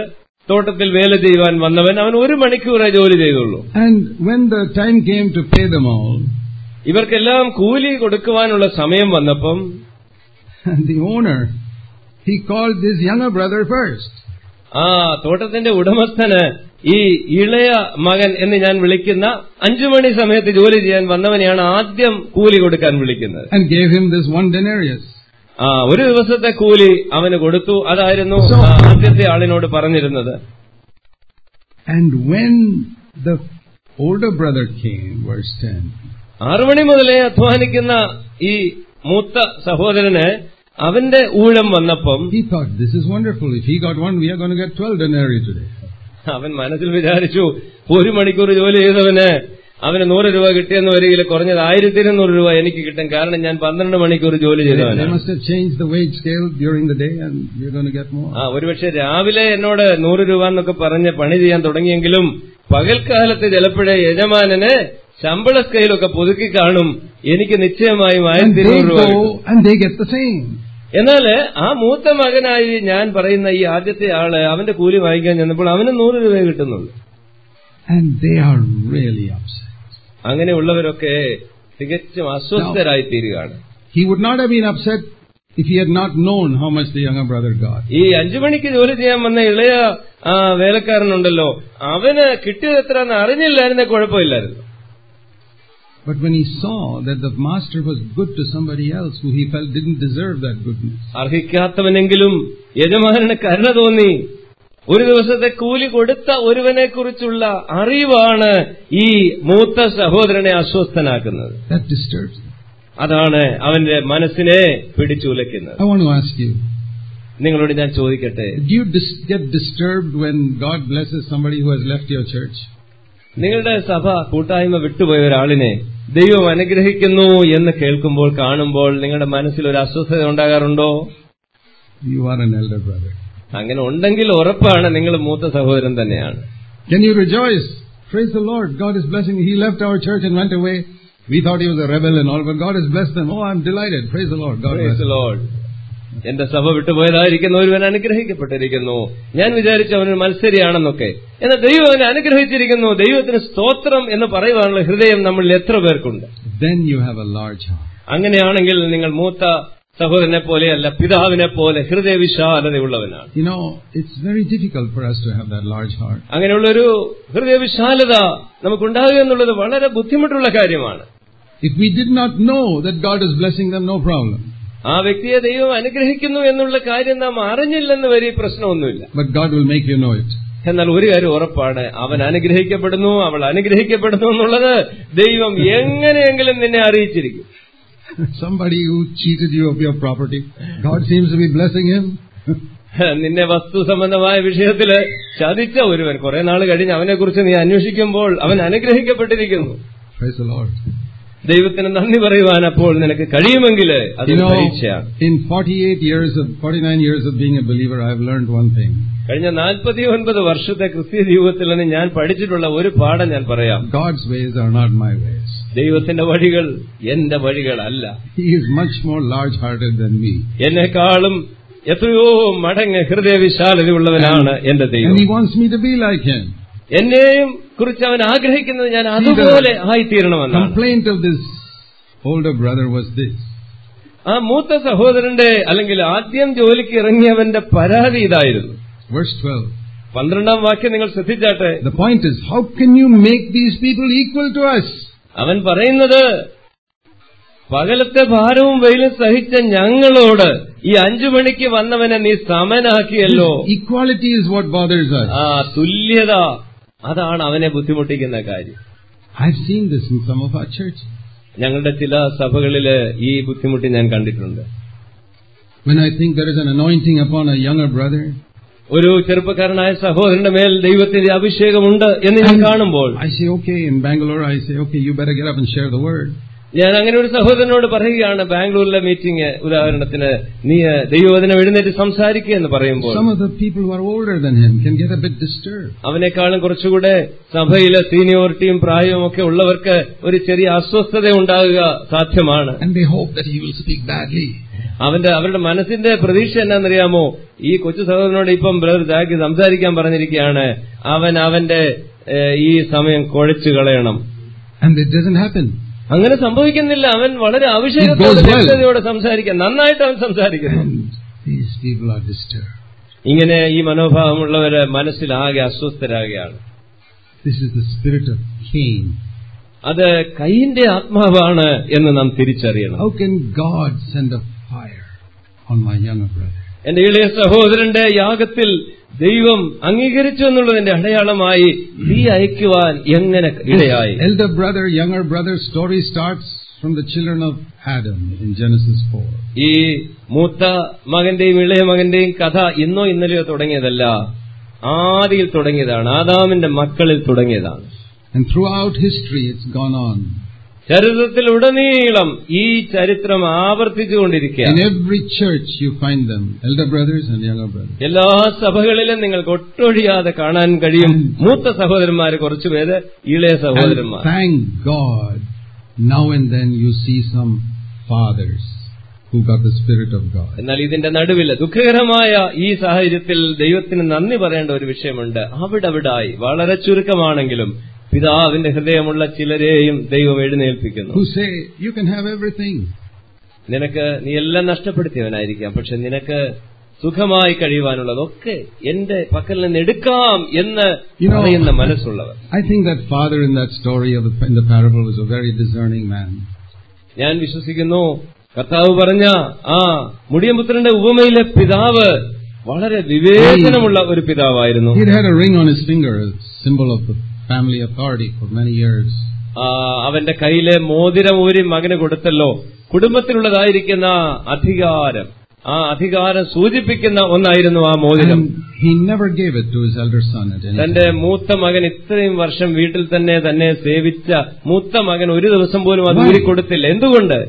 S2: തോട്ടത്തിൽ വേല ചെയ്യുവാൻ വന്നവൻ അവൻ ഒരു മണിക്കൂറേ ജോലി ചെയ്തുള്ളൂ
S1: And when the time came to pay them all,
S2: ഇവർക്കെല്ലാം കൂലി കൊടുക്കുവാനുള്ള സമയം വന്നപ്പം
S1: and the owner, he called this younger brother first.
S2: ആ തോട്ടത്തിന്റെ ഉടമസ്ഥന് ഈ ഇളയ മകൻ എന്ന് ഞാൻ വിളിക്കുന്ന അഞ്ചു മണി സമയത്ത് ജോലി ചെയ്യാൻ വന്നവനെയാണ് ആദ്യം കൂലി കൊടുക്കാൻ വിളിക്കുന്നത്
S1: and gave him this one denarius.
S2: ആ ഒരു ദിവസത്തെ കൂലി അവന് കൊടുത്തു അതായിരുന്നു
S1: So-
S2: ആ ആദ്യത്തെ ആളിനോട് പറഞ്ഞിരുന്നത്
S1: And when the older brother came, verse 10,
S2: ആറു മണി മുതലേ അധ്വാനിക്കുന്ന ഈ മൂത്ത സഹോദരന് അവന്റെ ഊഴം വന്നപ്പം
S1: he thought, this is wonderful. If he got one, we are going to get 12 denarii today.
S2: അവൻ മനസ്സിൽ വിചാരിച്ചു ഒരു മണിക്കൂർ ജോലി ചെയ്തവന് അവന് നൂറ് രൂപ കിട്ടിയെന്ന് വരികിൽ കുറഞ്ഞത് ആയിരത്തി ഇരുന്നൂറ് രൂപ എനിക്ക് കിട്ടും കാരണം ഞാൻ പന്ത്രണ്ട് മണിക്കൂർ ജോലി
S1: They, they
S2: ചെയ്തവനാണ്
S1: must have changed the wage scale during the day and we're going to get more.
S2: ആ ഒരുപക്ഷെ രാവിലെ എന്നോട് നൂറ് രൂപ എന്നൊക്കെ പറഞ്ഞ് പണി ചെയ്യാൻ തുടങ്ങിയെങ്കിലും പകൽക്കാലത്ത് ചിലപ്പോഴേ യജമാനന് ശമ്പള സ്കെയിലൊക്കെ പുതുക്കി കാണും എനിക്ക് നിശ്ചയമായും
S1: And
S2: ആയിരത്തി
S1: they
S2: ഇരുന്നൂറ് രൂപ കിട്ടും.
S1: go and they get the same.
S2: എന്നാല് ആ മൂത്ത മകനായി ഞാൻ പറയുന്ന ഈ ആദ്യത്തെ ആള് അവന്റെ കൂലി വാങ്ങിക്കാൻ ചെന്നപ്പോൾ അവന് നൂറ് രൂപയെ കിട്ടുന്നുള്ളൂ
S1: And they are really upset.
S2: അങ്ങനെയുള്ളവരൊക്കെ തികച്ചും അസ്വസ്ഥരായി തീരുകയാണ്
S1: He would not have been upset if he had not known how much the younger brother got.
S2: ഈ അഞ്ചു മണിക്ക് ജോലി ചെയ്യാൻ വന്ന ഇളയ ആ വേലക്കാരനുണ്ടല്ലോ അവന് കിട്ടിയത് എത്രയെന്ന് അറിഞ്ഞില്ലായിരുന്നെ കുഴപ്പമില്ലായിരുന്നു
S1: But when he saw that the master was good to somebody else who he felt didn't deserve that goodness,
S2: അർഹിക്കാത്തവനെങ്കിലും യജമാനന് കരുണ തോന്നി ഒരു ദിവസത്തെ കൂലി കൊടുത്ത ഒരുവനെ കുറിച്ചുള്ള അറിവാണ് ഈ മൂത്ത സഹോദരനെ അസ്വസ്ഥനാക്കുന്നത്
S1: that disturbs him.
S2: അതാണ് അവന്റെ മനസ്സിനെ പിടിച്ചുലയ്ക്കുന്നത്
S1: I want to ask you,
S2: നിങ്ങളോട് ഞാൻ ചോദിക്കട്ടെ
S1: do you dis- get disturbed when God blesses somebody who has left your church?
S2: നിങ്ങളുടെ സഭ കൂട്ടായ്മ വിട്ടുപോയ ഒരാളിനെ ദൈവം അനുഗ്രഹിക്കുന്നു എന്ന് കേൾക്കുമ്പോൾ കാണുമ്പോൾ നിങ്ങളുടെ മനസ്സിൽ ഒരു അസ്വസ്ഥത ഉണ്ടാകാറുണ്ടോ
S1: You are an elder brother.
S2: അങ്ങനെ ഉണ്ടെങ്കിൽ ഉറപ്പാണ് നിങ്ങൾ മൂത്ത സഹോദരൻ തന്നെയാണ്
S1: Can you rejoice? Praise the Lord. God is blessing. He left our church and went away. We thought he was a rebel and all, but God has blessed them. Oh, I'm delighted. Praise the Lord. God bless
S2: Praise the
S1: him.
S2: Lord. എന്റെ സഭ വിട്ടുപോയതായിരിക്കുന്ന ഒരുവൻ അനുഗ്രഹിക്കപ്പെട്ടിരിക്കുന്നു ഞാൻ വിചാരിച്ചു അവനൊരു മത്സരിയാണെന്നൊക്കെ എന്നാൽ ദൈവം അവനെ അനുഗ്രഹിച്ചിരിക്കുന്നു ദൈവത്തിന് സ്തോത്രം എന്ന് പറയുവാനുള്ള ഹൃദയം നമ്മളിൽ എത്ര പേർക്കുണ്ട്
S1: Then you have a large heart.
S2: അങ്ങനെയാണെങ്കിൽ നിങ്ങൾ മൂത്ത സഹോദരനെ പോലെയല്ല പിതാവിനെ പോലെ ഹൃദയവിശാലതയുള്ളവനാണ്
S1: You know, it's very difficult for us to have that large heart.
S2: അങ്ങനെയുള്ളൊരു ഹൃദയവിശാലത നമുക്കുണ്ടാകുക എന്നുള്ളത് വളരെ ബുദ്ധിമുട്ടുള്ള കാര്യമാണ്
S1: If we did not know that God is blessing them, no problem.
S2: ആ വ്യക്തിയെ ദൈവം അനുഗ്രഹിക്കുന്നു എന്നുള്ള കാര്യം നാം അറിഞ്ഞില്ലെന്ന് വരെ പ്രശ്നമൊന്നുമില്ല
S1: But God will make you know it.
S2: എന്നാൽ ഒരു കാര്യം ഉറപ്പാണ് അവൻ അനുഗ്രഹിക്കപ്പെടുന്നു അവൾ അനുഗ്രഹിക്കപ്പെടുന്നു എന്നുള്ളത് ദൈവം എങ്ങനെയെങ്കിലും നിന്നെ അറിയിച്ചിരിക്കും
S1: Somebody who cheated you of your property, God seems to be blessing him.
S2: നിന്നെ വസ്തു സംബന്ധമായ വിഷയത്തില് ചതിച്ച ഒരുവൻ കുറെ നാൾ കഴിഞ്ഞ് അവനെക്കുറിച്ച് നീ അന്വേഷിക്കുമ്പോൾ അവൻ അനുഗ്രഹിക്കപ്പെട്ടിരിക്കുന്നു
S1: Praise the Lord.
S2: ദൈവത്തിന് നന്ദി പറയുവാൻ അപ്പോൾ നിനക്ക് കഴിയുമെങ്കിൽ അത്
S1: You know,
S2: പരീക്ഷയാണ്
S1: in 48 years of, 49 years of being a believer, I have learned one thing.
S2: കഴിഞ്ഞ നാൽപ്പത്തി ഒൻപത് വർഷത്തെ ക്രിസ്തീയ ജീവിതത്തിൽ നിന്ന് ഞാൻ പഠിച്ചിട്ടുള്ള ഒരു പാഠം ഞാൻ പറയാം
S1: God's ways are not my ways.
S2: ദൈവത്തിന്റെ വഴികൾ എന്റെ വഴികളല്ല
S1: He is much more large-hearted than me.
S2: എന്നെക്കാളും എത്രയോ മടങ്ങ് ഹൃദയവിശാലതയുള്ളവനാണ് എന്റെ
S1: And
S2: ദൈവം
S1: He wants me to be like Him.
S2: എന്നെയും കുറിച്ച് അവൻ ആഗ്രഹിക്കുന്നത് ഞാൻ അതുപോലെ ആയിത്തീരണമെന്നാണ്
S1: Complaint of this older brother was this.
S2: ആ മൂത്ത സഹോദരന്റെ അല്ലെങ്കിൽ ആദ്യം ജോലിക്ക് ഇറങ്ങിയവന്റെ പരാതി ഇതായിരുന്നു
S1: Verse 12.
S2: പന്ത്രണ്ടാം വാക്യം നിങ്ങൾ ശ്രദ്ധിച്ചാട്ടെ
S1: The point is, how can you make these people equal to us?
S2: അവൻ പറയുന്നത് പകലത്തെ ഭാരവും വെയിലും സഹിച്ച ഞങ്ങളോട് ഈ അഞ്ചു മണിക്ക് വന്നവനെ നീ സമനാക്കിയല്ലോ
S1: This equality is what bothers us.
S2: ആ തുല്യത അതാണ് അവനെ ബുദ്ധിമുട്ടിക്കുന്ന കാര്യം
S1: I've seen this in some of our churches.
S2: ഞങ്ങളുടെ ചില സഭകളില് ഈ ബുദ്ധിമുട്ട് ഞാൻ കണ്ടിട്ടുണ്ട്
S1: When I think there is an anointing upon a younger brother,
S2: ഒരു ചെറുപ്പക്കാരനായ സഹോദരന്റെ മേൽ ദൈവത്തിന്റെ അഭിഷേകമുണ്ട് എന്ന് ഞാൻ കാണുമ്പോൾ
S1: I say, okay, in Bangalore, I say, okay, you better get up and share the word.
S2: ഞാൻ അങ്ങനെ ഒരു സഹോദരനോട് പറയുകയാണ് ബാംഗ്ലൂരിലെ മീറ്റിംഗ് ഉദാഹരണത്തിന് നീ ദൈവവചനം എഴുന്നേറ്റ് സംസാരിക്കുക എന്ന് പറയുമ്പോൾ
S1: Some of the people who are older than him can get a bit disturbed.
S2: അവനേക്കാളും കുറച്ചുകൂടെ സഭയിലെ സീനിയോറിറ്റിയും പ്രായവും ഒക്കെ ഉള്ളവർക്ക് ഒരു ചെറിയ അസ്വസ്ഥത ഉണ്ടാകുക സാധ്യമാണ്
S1: And they hope that he will speak badly.
S2: അവന്റെ അവരുടെ മനസ്സിന്റെ പ്രതീക്ഷ എന്നാന്നറിയാമോ ഈ കൊച്ചു സഹോദരനോട് ഇപ്പം ബ്രദർ ജാക്കി സംസാരിക്കാൻ പറഞ്ഞിരിക്കുകയാണ് അവൻ അവന്റെ ഏഹ്, ഈ സമയം കുഴച്ചു കളയണം
S1: And it doesn't happen.
S2: അങ്ങനെ സംഭവിക്കുന്നില്ല അവൻ വളരെ
S1: It
S2: ആവശ്യത്തോടെ
S1: goes well.
S2: വ്യക്തതയോടെ സംസാരിക്കാൻ നന്നായിട്ട് അവൻ സംസാരിക്കുന്നു
S1: And these people are disturbed.
S2: ഇങ്ങനെ ഈ മനോഭാവമുള്ളവര് മനസ്സിലാകെ അസ്വസ്ഥരാകുകയാണ്
S1: This is the spirit of Cain.
S2: അത് കൈയിന്റെ ആത്മാവാണ് എന്ന് നാം തിരിച്ചറിയണം
S1: How can God send a fire on my younger brother?
S2: എന്റെ ഇളയ സഹോദരന്റെ യാഗത്തിൽ ദൈവം അംഗീകരിച്ചു എന്നുള്ളതിന്റെ അടയാളമായി തീ അയക്കുവാൻ എങ്ങനെ ഇടയായി
S1: Elder brother, younger brother story starts from the children of Adam in Genesis 4.
S2: ഈ മൂത്ത മകന്റെയും ഇളയ മകന്റെയും കഥ ഇന്നോ ഇന്നലെയോ തുടങ്ങിയതല്ല ആദിയിൽ തുടങ്ങിയതാണ് ആദാമിന്റെ മക്കളിൽ തുടങ്ങിയതാണ്
S1: And throughout history it's gone on.
S2: ചരിത്രത്തിലുടനീളം ഈ ചരിത്രം
S1: In
S2: ആവർത്തിച്ചുകൊണ്ടിരിക്കുകയാണ്
S1: every church you find them, elder brothers and younger brothers.
S2: എല്ലാ സഭകളിലും നിങ്ങൾക്ക് ഒട്ടൊഴിയാതെ കാണാൻ കഴിയും മൂത്ത സഹോദരന്മാര് കുറച്ചുപേര് ഇളയ
S1: And
S2: സഹോദരന്മാർ
S1: thank God, now and then you see some fathers who got the Spirit of God.
S2: എന്നാൽ ഇതിന്റെ നടുവിൽ ദുഃഖകരമായ ഈ സാഹചര്യത്തിൽ ദൈവത്തിന് നന്ദി പറയേണ്ട ഒരു വിഷയമുണ്ട് അവിടവിടായി വളരെ ചുരുക്കമാണെങ്കിലും പിതാവിന്റെ ഹൃദയമുള്ള ചിലരെയും ദൈവം എഴുന്നേൽപ്പിക്കുന്നു
S1: Who say, you can have everything.
S2: നിനക്ക് നീ എല്ലാം നഷ്ടപ്പെടുത്തിയവനായിരിക്കാം പക്ഷെ നിനക്ക് സുഖമായി കഴിയുവാനുള്ളതൊക്കെ എന്റെ പക്കൽ നിന്ന് എടുക്കാം എന്ന്
S1: You know-
S2: പറയുന്ന മനസ്സുള്ളവർ
S1: I think that father in that story of the, in the parable was a very discerning man.
S2: ഞാൻ വിശ്വസിക്കുന്നു കർത്താവ് പറഞ്ഞ ആ മുടിയപുത്രന്റെ ഉപമയിലെ പിതാവ് വളരെ വിവേചനമുള്ള ഒരു പിതാവായിരുന്നു
S1: He'd had a ring on his finger, a symbol of the family authority for many years.
S2: ആ, അവന്റെ കയ്യിലെ മോതിരം ഊരി മകന് കൊടുത്തല്ലോ കുടുംബത്തിലുള്ളതായിരിക്കുന്ന അധികാരം ആ അധികാരം സൂചിപ്പിക്കുന്ന ഒന്നായിരുന്നു ആ മോതിരം
S1: And he never gave it to his elder son at any
S2: തന്റെ
S1: time.
S2: മൂത്ത മകൻ ഇത്രയും വർഷം വീട്ടിൽ തന്നെ തന്നെ സേവിച്ച മൂത്ത മകൻ ഒരു ദിവസം പോലും അത്
S1: Why?
S2: ഊരി കൊടുത്തില്ല എന്തുകൊണ്ട്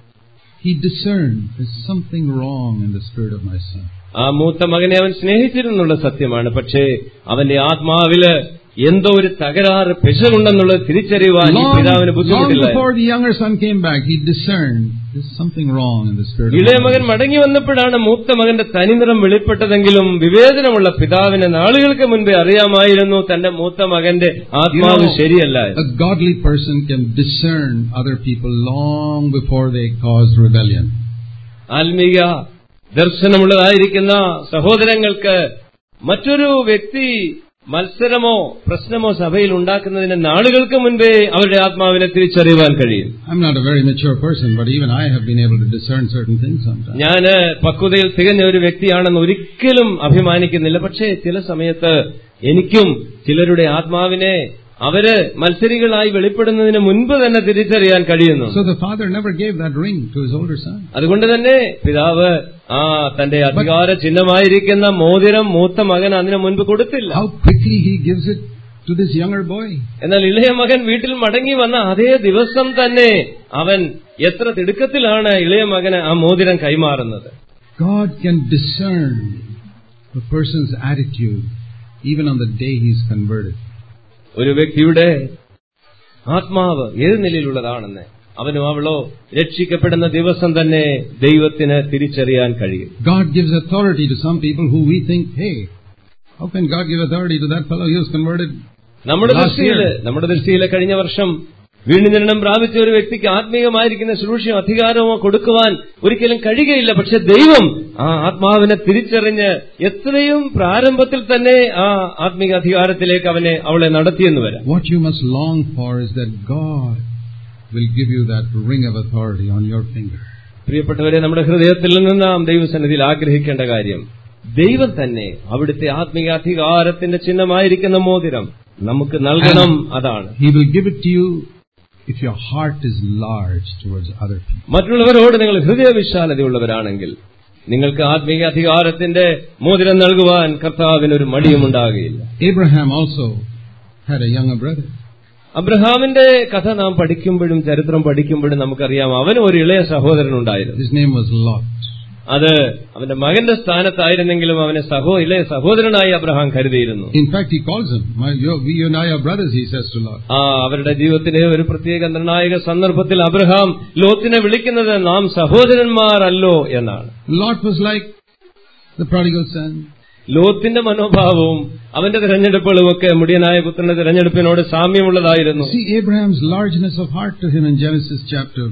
S1: He discerned there's something wrong in the spirit of my son.
S2: ആ മൂത്ത മകനെ അവൻ സ്നേഹിച്ചിരുന്നുള്ള സത്യമാണ് പക്ഷേ അവന്റെ ആത്മാവില് എന്തോ ഒരു തകരാറ് പിശകുണ്ടെന്നുള്ളത് തിരിച്ചറിയുവാൻ ഈ
S1: Long,
S2: പിതാവിന്
S1: long
S2: ബുദ്ധിമുട്ടില്ല
S1: before the younger son came back, he discerned there's something wrong in the spirit of
S2: ഇളയ
S1: my
S2: മകൻ
S1: son.
S2: മടങ്ങി വന്നപ്പോഴാണ് മൂത്ത മകന്റെ തനിനിറം വെളിപ്പെട്ടതെങ്കിലും വിവേചനമുള്ള പിതാവിന് നാളുകൾക്ക് മുൻപേ അറിയാമായിരുന്നു തന്റെ മൂത്ത മകന്റെ ആത്മാവ്
S1: You know,
S2: ശരിയല്ല
S1: A godly person can discern other people long before they cause rebellion.
S2: ആത്മീയ ദർശനമുള്ളതായിരിക്കുന്ന സഹോദരങ്ങൾക്ക് മറ്റൊരു വ്യക്തി മത്സരമോ പ്രശ്നമോ സഭയിൽ ഉണ്ടാക്കുന്നതിന് നാളുകൾക്ക് മുൻപേ അവരുടെ ആത്മാവിനെ തിരിച്ചറിയുവാൻ കഴിയും
S1: I'm not a very mature person, but even I have been able to discern certain things sometimes.
S2: ഞാന് പക്വതയിൽ തികഞ്ഞ ഒരു വ്യക്തിയാണെന്ന് ഒരിക്കലും അഭിമാനിക്കുന്നില്ല പക്ഷേ ചില സമയത്ത് എനിക്കും ചിലരുടെ ആത്മാവിനെ അവര് മത്സരികളായി വെളിപ്പെടുന്നതിന് മുൻപ് തന്നെ തിരിച്ചറിയാൻ കഴിയുന്നു
S1: So the father never gave that ring to his older son.
S2: അതുകൊണ്ട് തന്നെ പിതാവ് ആ തന്റെ അധികാര ചിഹ്നമായിരിക്കുന്ന മോതിരം മൂത്ത മകൻ അതിനു മുൻപ് കൊടുത്തില്ല
S1: How quickly he gives it to this younger boy.
S2: എന്നാൽ ഇളയ മകൻ വീട്ടിൽ മടങ്ങി വന്ന അതേ ദിവസം തന്നെ അവൻ എത്ര തിടുക്കത്തിലാണ് ഇളയ മകന് ആ മോതിരം കൈമാറുന്നത്
S1: God can discern the person's attitude even on the day he's converted.
S2: ഒരു വ്യക്തിയുടെ ആത്മാവ് ഏത് നിലയിലുള്ളതാണെന്ന് അവനും അവളോ രക്ഷിക്കപ്പെടുന്ന ദിവസം തന്നെ ദൈവത്തിന് തിരിച്ചറിയാൻ കഴിയും
S1: God gives authority to some people who we think, hey, how can God give authority to that fellow? He was converted.
S2: നമ്മുടെ
S1: Last
S2: ദൃഷ്ടിയില്
S1: year.
S2: നമ്മുടെ ദൃഷ്ടിയിലെ കഴിഞ്ഞ വർഷം വീണ്ടുജനനം പ്രാപിച്ച ഒരു വ്യക്തിക്ക് ആത്മീയമായിരിക്കുന്ന ശുശ്രൂഷയോ അധികാരമോ കൊടുക്കുവാൻ ഒരിക്കലും കഴിയുകയില്ല പക്ഷെ ദൈവം ആ ആത്മാവിനെ തിരിച്ചറിഞ്ഞ് എത്രയും പ്രാരംഭത്തിൽ തന്നെ ആ ആത്മീക അധികാരത്തിലേക്ക് അവനെ അവളെ നടത്തിയെന്ന് വരാം
S1: What you must long for is that God will give you that ring of authority on your finger.
S2: പ്രിയപ്പെട്ടവരെ നമ്മുടെ ഹൃദയത്തിൽ നിന്ന് നാം ദൈവസന്നിധിയിൽ ആഗ്രഹിക്കേണ്ട കാര്യം ദൈവം തന്നെ അവിടുത്തെ ആത്മീക അധികാരത്തിന്റെ ചിഹ്നമായിരിക്കുന്ന മോതിരം നമുക്ക് നൽകണം അതാണ്
S1: He will give it to you if your heart is large towards other people.
S2: മറ്റുള്ളവരോട് നിങ്ങൾ ഹൃദയവിശാലതയുള്ളവരാണെങ്കിൽ നിങ്ങൾക്ക് ആത്മീയ അധികാരത്തിന്റെ മോതിരം നൽകുവാൻ കർത്താവിന് ഒരു മടിയുമുണ്ടാകുകയില്ല
S1: Abraham also had a younger brother.
S2: അബ്രഹാമിന്റെ കഥ നാം പഠിക്കുമ്പോഴും ചരിത്രം പഠിക്കുമ്പോഴും നമുക്കറിയാം അവന് ഒരു ഇളയ സഹോദരൻ ഉണ്ടായിരുന്നു
S1: His name was Lot.
S2: അത് അവന്റെ മകന്റെ സ്ഥാനത്തായിരുന്നെങ്കിലും അവനെ സഹോ ഇല്ലേ സഹോദരനായി അബ്രഹാം കരുതിയിരുന്നു
S1: In fact, he calls him, "My- you we and I are brothers, he says to Lot.
S2: ആ അവരുടെ ജീവിതത്തിലെ ഒരു പ്രത്യേക നിർണായക സന്ദർഭത്തിൽ അബ്രഹാം ലോത്തിനെ വിളിക്കുന്നത് നാം സഹോദരന്മാരല്ലോ എന്നാണ്
S1: Lot was like the prodigal son.
S2: ലോത്തിന്റെ മനോഭാവവും അവന്റെ തിരഞ്ഞെടുപ്പുകളും ഒക്കെ മുടിയനായ പുത്രന്റെ തിരഞ്ഞെടുപ്പിനോട് സാമ്യമുള്ളതായിരുന്നു
S1: See Abraham's largeness of heart to him in Genesis chapter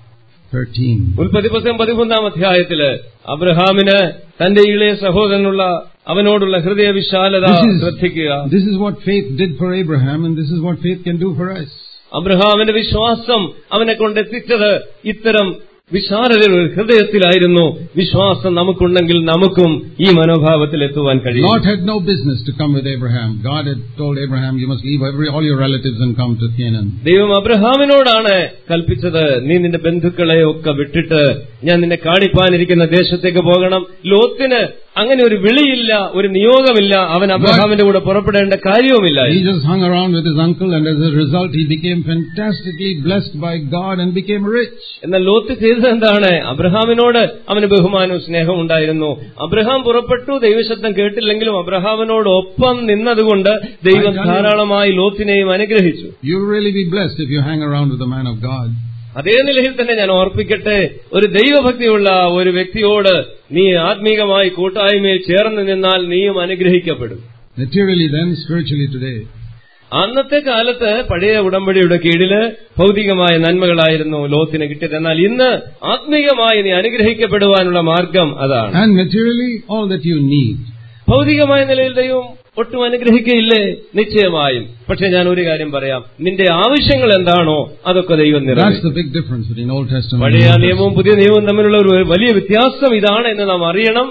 S1: 13.
S2: ഉൽപ്പത്തി പുസ്തകം പതിമൂന്നാം അധ്യായത്തില് അബ്രഹാമിന് തന്റെ ഇളയ സഹോദരനുള്ള അവനോടുള്ള ഹൃദയ വിശാലത
S1: This is,
S2: ശ്രദ്ധിക്കുക
S1: this is what faith did for Abraham, and this is what faith can do for us.
S2: അബ്രഹാമിന്റെ വിശ്വാസം അവനെ കൊണ്ടെത്തിച്ചത് ഇത്തരം വിശാലതയുടെ ഒരു ഹൃദയത്തിലായിരുന്നു വിശ്വാസം നമുക്കുണ്ടെങ്കിൽ നമുക്കും ഈ മനോഭാവത്തിൽ എത്തുവാൻ കഴിയും
S1: Lot had no business to come with Abraham. God had told Abraham, you must leave every, all your relatives and come to Canaan.
S2: ദൈവം അബ്രഹാമിനോടാണ് കൽപ്പിച്ചത് നീ നിന്റെ ബന്ധുക്കളെ ഒക്കെ വിട്ടിട്ട് ഞാൻ നിന്നെ കാണിപ്പാനിരിക്കുന്ന ദേശത്തേക്ക് പോകണം ലോത്തിന് അങ്ങനെ ഒരു വിളിയില്ല ഒരു നിയോഗമില്ല അവൻ അബ്രഹാമിന്റെ കൂടെ പുറപ്പെടേണ്ട കാര്യവുമില്ല
S1: He just hung around with his uncle and as a result he became fantastically blessed by God and became rich.
S2: എന്നാൽ ലോത്ത് ചെയ്തത് എന്താണ് അബ്രഹാമിനോട് അവന് ബഹുമാനവും സ്നേഹവും ഉണ്ടായിരുന്നു അബ്രഹാം പുറപ്പെട്ടു ദൈവശബ്ദം കേട്ടില്ലെങ്കിലും അബ്രഹാമിനോടൊപ്പം നിന്നതുകൊണ്ട് ദൈവം ധാരാളമായി ലോത്തിനെയും അനുഗ്രഹിച്ചു
S1: You'll really be blessed if you hang around with a man of God.
S2: അതേ നിലയിൽ തന്നെ ഞാൻ ഓർപ്പിക്കട്ടെ ഒരു ദൈവഭക്തിയുള്ള ഒരു വ്യക്തിയോട് നീ ആത്മീകമായി കൂട്ടായ്മയിൽ ചേർന്ന് നിന്നാൽ നീയും അനുഗ്രഹിക്കപ്പെടും
S1: Materially then, spiritually today.
S2: അന്നത്തെ കാലത്ത് പഴയ ഉടമ്പടിയുടെ കീഴില് ഭൗതികമായ നന്മകളായിരുന്നു ലോത്തിന് കിട്ടിയത് എന്നാൽ ഇന്ന് ആത്മീകമായി നീ അനുഗ്രഹിക്കപ്പെടുവാനുള്ള മാർഗം അതാണ്
S1: And materially, all that you need.
S2: ഭൗതികമായ നിലയിൽ ദൈവം ഒട്ടും അനുഗ്രഹിക്കയില്ലേ നിശ്ചയമായും പക്ഷെ ഞാൻ ഒരു കാര്യം പറയാം നിന്റെ ആവശ്യങ്ങൾ എന്താണോ അതൊക്കെ ദൈവം
S1: That's
S2: നിറവേറ്റും
S1: the big difference between Old Testament and
S2: പഴയ
S1: New Testament.
S2: നിയമവും പുതിയ നിയമവും തമ്മിലുള്ള ഒരു വലിയ വ്യത്യാസം ഇതാണ് എന്ന് നാം അറിയണം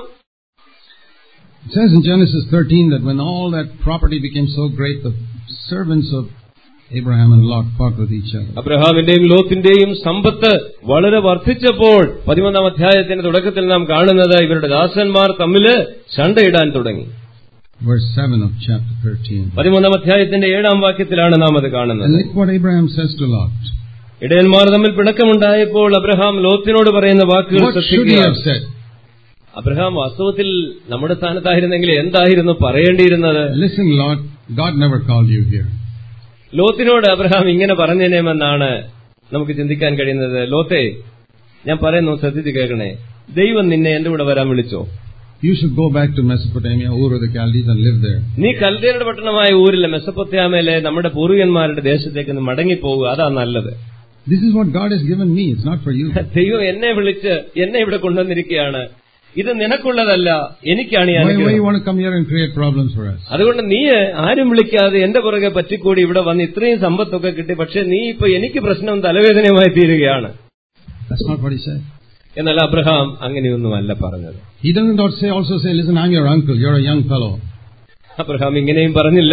S1: It says in Genesis 13 that when all that property became so great, the servants of Abraham and Lot fought with each other.
S2: അബ്രഹാമിന്റെയും ലോത്തിന്റെയും സമ്പത്ത് വളരെ വർദ്ധിച്ചപ്പോൾ പതിമൂന്നാം അധ്യായത്തിന്റെ തുടക്കത്തിൽ നാം കാണുന്നത് ഇവരുടെ ദാസന്മാർ തമ്മില് ശണ്ടയിടാൻ തുടങ്ങി
S1: Verse 7 of chapter 13.
S2: പതിമൂന്നാം അധ്യായത്തിന്റെ ഏഴാം വാക്യത്തിലാണ് നാം അത്
S1: And
S2: കാണുന്നത്
S1: look what Abraham says to Lot.
S2: ഇടയന്മാർ തമ്മിൽ പിണക്കമുണ്ടായപ്പോൾ അബ്രഹാം ലോത്തിനോട് പറയുന്ന വാക്കുകൾ
S1: What should he
S2: ശ്രദ്ധിക്കുക
S1: have said?
S2: അബ്രഹാം വാസ്തവത്തിൽ നമ്മുടെ സ്ഥാനത്തായിരുന്നെങ്കിൽ എന്തായിരുന്നു പറയേണ്ടിയിരുന്നത്
S1: Listen, Lot, God never called you here.
S2: ലോത്തിനോട് അബ്രഹാം ഇങ്ങനെ പറഞ്ഞേനെമെന്നാണ് നമുക്ക് ചിന്തിക്കാൻ കഴിയുന്നത് ലോത്തെ ഞാൻ പറയുന്നു ശ്രദ്ധിച്ച് കേൾക്കണേ ദൈവം നിന്നെ എന്റെ കൂടെ വരാൻ വിളിച്ചോ
S1: You should go back to Mesopotamia, Ur of the Chaldees, and live there.
S2: നീ കൽദേരുടെ പട്ടണമായ ഊരിലെ മെസ്സപ്പൊത്യാമയിലെ നമ്മുടെ പൂർവികന്മാരുടെ ദേശത്തേക്ക് ഒന്ന് മടങ്ങിപ്പോവുക അതാ നല്ലത്
S1: This is what God has given me. It's not for you.
S2: ദൈവം എന്നെ വിളിച്ച് എന്നെ ഇവിടെ കൊണ്ടുവന്നിരിക്കുകയാണ് ഇത് നിനക്കുള്ളതല്ല എനിക്കാണ് ഈ
S1: Why, why
S2: അനുഗ്രഹം
S1: you want to come here and create problems for us?
S2: അതുകൊണ്ട് നീ ആരും വിളിക്കാതെ എന്റെ പുറകെ പറ്റിക്കൂടി ഇവിടെ വന്ന് ഇത്രയും സമ്പത്തൊക്കെ കിട്ടി പക്ഷെ നീ ഇപ്പൊ എനിക്ക് പ്രശ്നം തലവേദനയുമായി തീരുകയാണ്
S1: That's not what he said.
S2: എന്നാൽ അബ്രഹാം അങ്ങനെയൊന്നുമല്ല പറഞ്ഞത്
S1: He doesn't not say also say, listen, I'm your uncle. You're a young fellow.
S2: Abraham ഇങ്ങനെയും പറഞ്ഞില്ല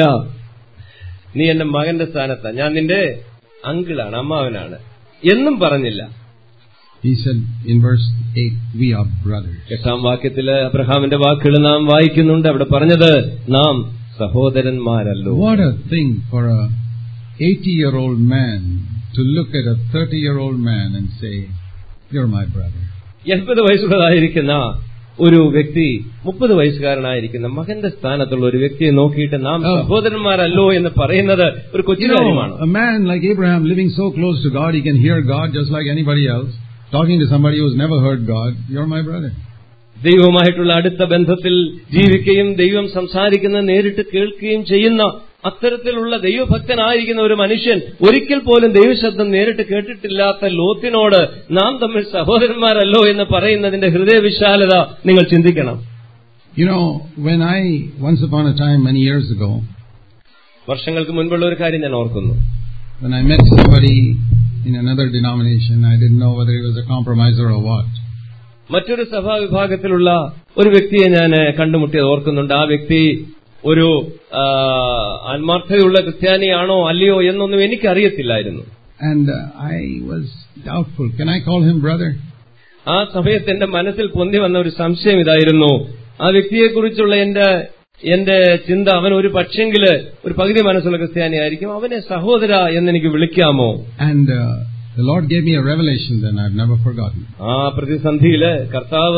S2: നീ എന്റെ മകന്റെ സ്ഥാനത്താ ഞാൻ നിന്റെ അങ്കിളാണ് അമ്മാവനാണ് എന്നും പറഞ്ഞില്ല
S1: He said in verse 8, we are brothers.
S2: എട്ടാം വാക്യത്തില് അബ്രഹാമിന്റെ വാക്കുകൾ നാം വായിക്കുന്നുണ്ട് അവിടെ പറഞ്ഞത് നാം സഹോദരന്മാരല്ലോ
S1: What a thing for a 80-year-old man to look at a 30-year-old man and say, you're my brother.
S2: എൺപത് വയസ്സുള്ളതായിരിക്കുന്ന ഒരു വ്യക്തി മുപ്പത് വയസ്സുകാരനായിരിക്കുന്ന മകന്റെ സ്ഥാനത്തുള്ള ഒരു വ്യക്തിയെ നോക്കിയിട്ട് നാം
S1: Oh.
S2: സഹോദരന്മാരല്ലോ എന്ന് പറയുന്നത് ഒരു കൊച്ചു
S1: You know,
S2: കാര്യമാണ്
S1: a man like Abraham living so close to God, he can hear God just like anybody else. Talking to somebody who's never heard God, you're my brother.
S2: ദൈവവുമായിട്ടുള്ള അടുത്ത ബന്ധത്തിൽ ജീവിക്കുകയും ദൈവം സംസാരിക്കുന്നത് നേരിട്ട് കേൾക്കുകയും ചെയ്യുന്ന അത്തരത്തിലുള്ള ദൈവഭക്തനായിരിക്കുന്ന ഒരു മനുഷ്യൻ ഒരിക്കൽ പോലും ദൈവശബ്ദം നേരിട്ട് കേട്ടിട്ടില്ലാത്ത ലോത്തിനോട് നാം തമ്മിൽ സഹോദരന്മാരല്ലോ എന്ന് പറയുന്നതിന്റെ ഹൃദയവിശാലത നിങ്ങൾ ചിന്തിക്കണം
S1: You know, when I, once upon a time, many years ago,
S2: വർഷങ്ങൾക്ക് മുൻപുള്ള ഒരു കാര്യം ഞാൻ ഓർക്കുന്നു
S1: when I met somebody in another denomination, I didn't know whether he was a compromiser or what.
S2: മറ്റൊരു സഭാ വിഭാഗത്തിലുള്ള ഒരു വ്യക്തിയെ ഞാൻ കണ്ടുമുട്ടിയത് ഓർക്കുന്നുണ്ട് ആ വ്യക്തി ഒരു ആ, ആത്മാർത്ഥതയുള്ള ക്രിസ്ത്യാനിയാണോ അല്ലയോ എന്നൊന്നും എനിക്കറിയത്തില്ലായിരുന്നു
S1: And uh, I was doubtful. Can I call him brother?
S2: ആ സമയത്ത് എന്റെ മനസ്സിൽ പൊന്തി വന്ന ഒരു സംശയം ഇതായിരുന്നു ആ വ്യക്തിയെക്കുറിച്ചുള്ള എന്റെ എന്റെ ചിന്ത അവൻ ഒരു പക്ഷെങ്കില് ഒരു പകുതി മനസ്സുള്ള ക്രിസ്ത്യാനിയായിരിക്കും അവനെ സഹോദര എന്നെനിക്ക് വിളിക്കാമോ
S1: And uh, the Lord gave me a revelation then I've never forgotten.
S2: ആ പ്രതിസന്ധിയില് കർത്താവ്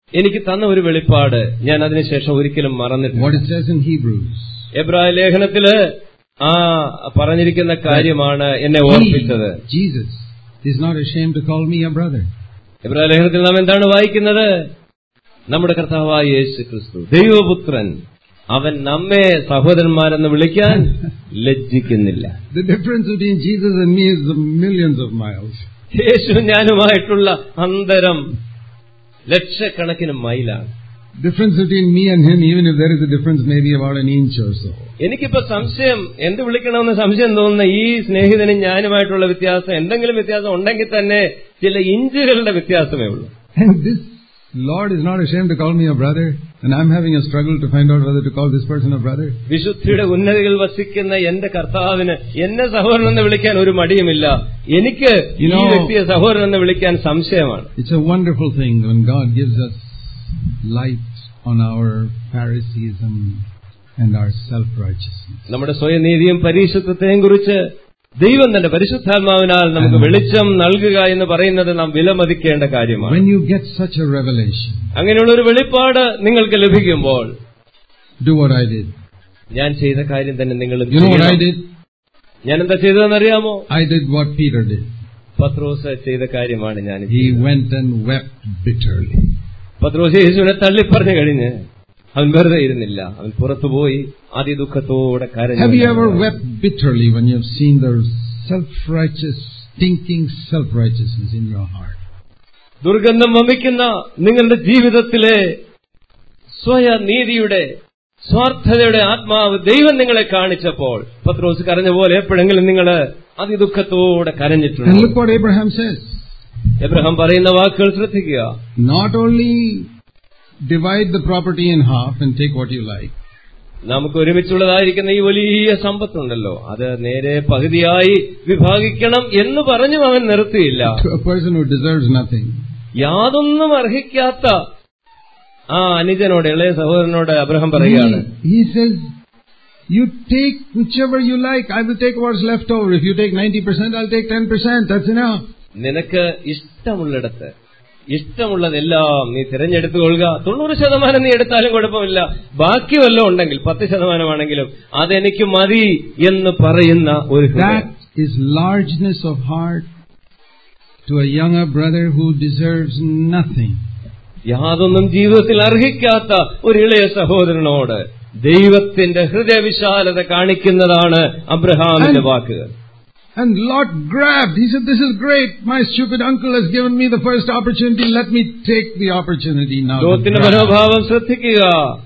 S2: എനിക്ക് തന്ന ഒരു വെളിപ്പാട് ഞാൻ അതിനുശേഷം ഒരിക്കലും മറന്നിട്ടില്ല
S1: What it says in Hebrews.
S2: എബ്രായ ലേഖനത്തില് ആ പറഞ്ഞിരിക്കുന്ന കാര്യമാണ് എന്നെ ഓർപ്പിച്ചത്
S1: He, Jesus, is not ashamed to call me a brother.
S2: എബ്രായ ലേഖനത്തിൽ നാം എന്താണ് വായിക്കുന്നത് നമ്മുടെ കർത്താവായ യേശു ക്രിസ്തു ദൈവപുത്രൻ അവൻ നമ്മെ സഹോദരന്മാരെന്ന് വിളിക്കാൻ ലജ്ജിക്കുന്നില്ല
S1: The difference between Jesus and me is millions of miles.
S2: യേശു ഞാനുമായിട്ടുള്ള അന്തരം ലക്ഷക്കണക്കിന് മൈലാണ്
S1: Difference between me and him, even if there is a difference, maybe about an inch or so.
S2: എനിക്കിപ്പോ സംശയം എന്ത് വിളിക്കണമെന്ന് സംശയം തോന്നുന്ന ഈ സ്നേഹിതനും ഞാനുമായിട്ടുള്ള വ്യത്യാസം എന്തെങ്കിലും വ്യത്യാസം ഉണ്ടെങ്കിൽ തന്നെ ചില ഇഞ്ചുകളുടെ വ്യത്യാസമേ ഉള്ളൂ
S1: And this Lord is not ashamed to call me a brother, and I'm having a struggle to find out whether to call this person a brother.
S2: വിശുദ്ധിയുടെ ഉന്നതികൾ വസിക്കുന്ന എന്റെ കർത്താവിന് എന്നെ സഹോദരൻ എന്ന് വിളിക്കാൻ ഒരു മടിയുമില്ല എനിക്ക് ഈ
S1: You know-
S2: വ്യക്തിയെ സഹോദരൻ എന്ന് വിളിക്കാൻ സംശയമാണ്
S1: It's a wonderful thing when God gives us light on our Phariseeism and our self-righteousness.
S2: നമ്മുടെ സ്വയനീതിയും പരീശത്വത്തെയും കുറിച്ച് ദൈവം തന്റെ പരിശുദ്ധാത്മാവിനാൽ നമുക്ക് വെളിച്ചം നൽകുക എന്ന് പറയുന്നത് നാം വിലമതിക്കേണ്ട കാര്യമാണ്
S1: When you get such a revelation,
S2: അങ്ങനെയുള്ള ഒരു വെളിപ്പാട് നിങ്ങൾക്ക് ലഭിക്കുമ്പോൾ
S1: do what I did.
S2: ഞാൻ ചെയ്ത കാര്യം തന്നെ നിങ്ങൾ
S1: You know what I did?
S2: ഞാൻ എന്താ ചെയ്തതെന്നറിയാമോ
S1: I did what Peter did.
S2: പത്രോസ് ചെയ്ത കാര്യമാണ് ഞാൻ
S1: He went and wept bitterly.
S2: പത്രോസ് യേശുവിനെ തള്ളിപ്പറഞ്ഞു കഴിഞ്ഞ് അവൻ വെറുതെ ഇരുന്നില്ല അവൻ പുറത്തുപോയി അതിദുഃഖത്തോടെ
S1: Have you ever
S2: കരഞ്ഞു
S1: wept bitterly when you have seen the self-righteous, stinking self-righteousness in your heart?
S2: ദുർഗന്ധം വമിക്കുന്ന നിങ്ങളുടെ ജീവിതത്തിലെ സ്വയനീതിയുടെ സ്വാർത്ഥതയുടെ ആത്മാവ് ദൈവം നിങ്ങളെ കാണിച്ചപ്പോൾ പത്രോസ് കരഞ്ഞ പോലെ എപ്പോഴെങ്കിലും നിങ്ങൾ അതിദുഃഖത്തോടെ
S1: And
S2: കരഞ്ഞിട്ടുണ്ട്
S1: look what Abraham says.
S2: Abraham പറയുന്ന വാക്കുകൾ ശ്രദ്ധിക്കുക
S1: Not only divide the property in half and take what you like,
S2: നമുക്ക് ഒരുമിച്ചുള്ളതായിരിക്കുന്ന ഈ വലിയ സമ്പത്തുണ്ടല്ലോ അത് നേരെ പകുതിയായി വിഭാഗിക്കണം എന്ന് പറഞ്ഞു അവൻ നിർത്തിയില്ല
S1: to a person who deserves nothing.
S2: യാതൊന്നും അർഹിക്കാത്ത ആ അനുജനോട് ഇളയ സഹോദരനോട് അബ്രഹാം പറയുകയാണ്
S1: He, he says, you take whichever you like. I will take what's left over. If you take 90%, I'll take 10%. That's enough.
S2: നിനക്ക് ഇഷ്ടമുള്ളിടത്ത് ഇഷ്ടമുള്ളതെല്ലാം നീ തിരഞ്ഞെടുത്തുകൊള്ളുക തൊണ്ണൂറ് ശതമാനം നീ എടുത്താലും കുഴപ്പമില്ല ബാക്കി വല്ലതും ഉണ്ടെങ്കിൽ പത്ത് ശതമാനമാണെങ്കിലും അതെനിക്ക് മതി എന്ന് പറയുന്ന ഒരു ഹൃദയം.
S1: That is largeness of heart to a younger brother who deserves nothing.
S2: യാതൊന്നും ജീവിതത്തിൽ അർഹിക്കാത്ത ഒരു ഇളയ സഹോദരനോട് ദൈവത്തിന്റെ ഹൃദയവിശാലത കാണിക്കുന്നതാണ് അബ്രഹാമിന്റെ
S1: And-
S2: വാക്കുകൾ
S1: And Lot grabbed. He said, This is great. My stupid uncle has given me the first opportunity. Let me take the opportunity now. to
S2: ലോകത്തിന്റെ
S1: grab."
S2: മനോഭാവം ശ്രദ്ധിക്കുക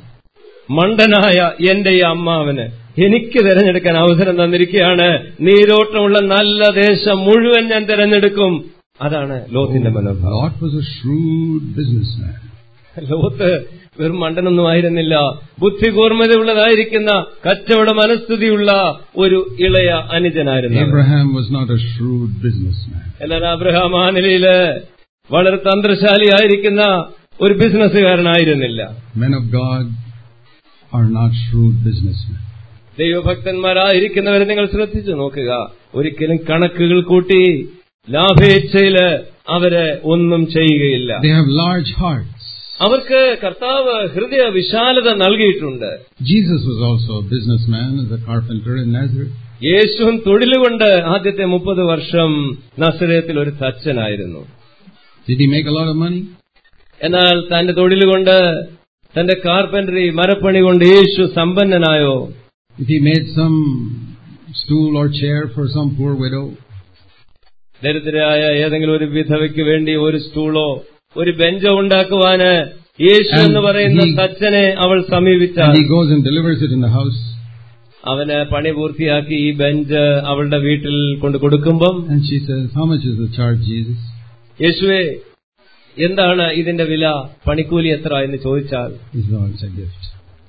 S2: മണ്ടനായ എന്റെ ഈ അമ്മാവന് എനിക്ക് തിരഞ്ഞെടുക്കാൻ അവസരം തന്നിരിക്കുകയാണ് നീരോട്ടമുള്ള നല്ല ദേശം മുഴുവൻ ഞാൻ തിരഞ്ഞെടുക്കും അതാണ് ലോകത്തിന്റെ മനോഭാവം
S1: Lot was a shrewd businessman.
S2: ലോകത്ത് വെറും മണ്ടനൊന്നും ആയിരുന്നില്ല ബുദ്ധികൂർമ്മതയുള്ളതായിരിക്കുന്ന കച്ചവട മനസ്ഥിതിയുള്ള ഒരു ഇളയ അനുജനായിരുന്നു അവൻ.
S1: Abraham was not a shrewd businessman.
S2: എന്നാൽ അബ്രഹാം ആ നിലയില് വളരെ തന്ത്രശാലിയായിരിക്കുന്ന ഒരു ബിസിനസ്സുകാരനായിരുന്നില്ല
S1: Men of God are not shrewd businessmen.
S2: ദൈവഭക്തന്മാരായിരിക്കുന്നവരെ നിങ്ങൾ ശ്രദ്ധിച്ചു നോക്കുക ഒരിക്കലും കണക്കുകൾ കൂട്ടി ലാഭേച്ഛയില് അവര് ഒന്നും ചെയ്യുകയില്ല
S1: They have large hearts.
S2: അവർക്ക് കർത്താവ് ഹൃദയ വിശാലത നൽകിയിട്ടുണ്ട്
S1: Jesus was also a businessman as a carpenter in Nazareth.
S2: യേശുവും തൊഴിലുകൊണ്ട് ആദ്യത്തെ മുപ്പത് വർഷം നസരത്തിൽ ഒരു തച്ചനായിരുന്നു
S1: Did he make a lot of money?
S2: എന്നാൽ തന്റെ തൊഴിലുകൊണ്ട് തന്റെ കാർപ്പൻട്രി മരപ്പണി കൊണ്ട് യേശു സമ്പന്നനായോ
S1: If he made some stool or chair for some poor widow,
S2: ദരിദ്രരായ ഏതെങ്കിലും ഒരു വിധവയ്ക്ക് വേണ്ടി ഒരു സ്റ്റൂളോ ഒരു ബെഞ്ചോ ഉണ്ടാക്കുവാന് യേശു
S1: And
S2: എന്ന് പറയുന്ന
S1: he-
S2: തച്ചനെ അവൾ സമീപിച്ചാൽ
S1: and he goes and delivers it in the house,
S2: അവന് പണി പൂർത്തിയാക്കി ഈ ബെഞ്ച് അവളുടെ വീട്ടിൽ കൊണ്ട് കൊടുക്കുമ്പം
S1: and she says, How much is the charge, Jesus?
S2: യേശുവെ എന്താണ് ഇതിന്റെ വില പണിക്കൂലി എത്ര എന്ന് ചോദിച്ചാൽ
S1: He says, Oh, it's a gift.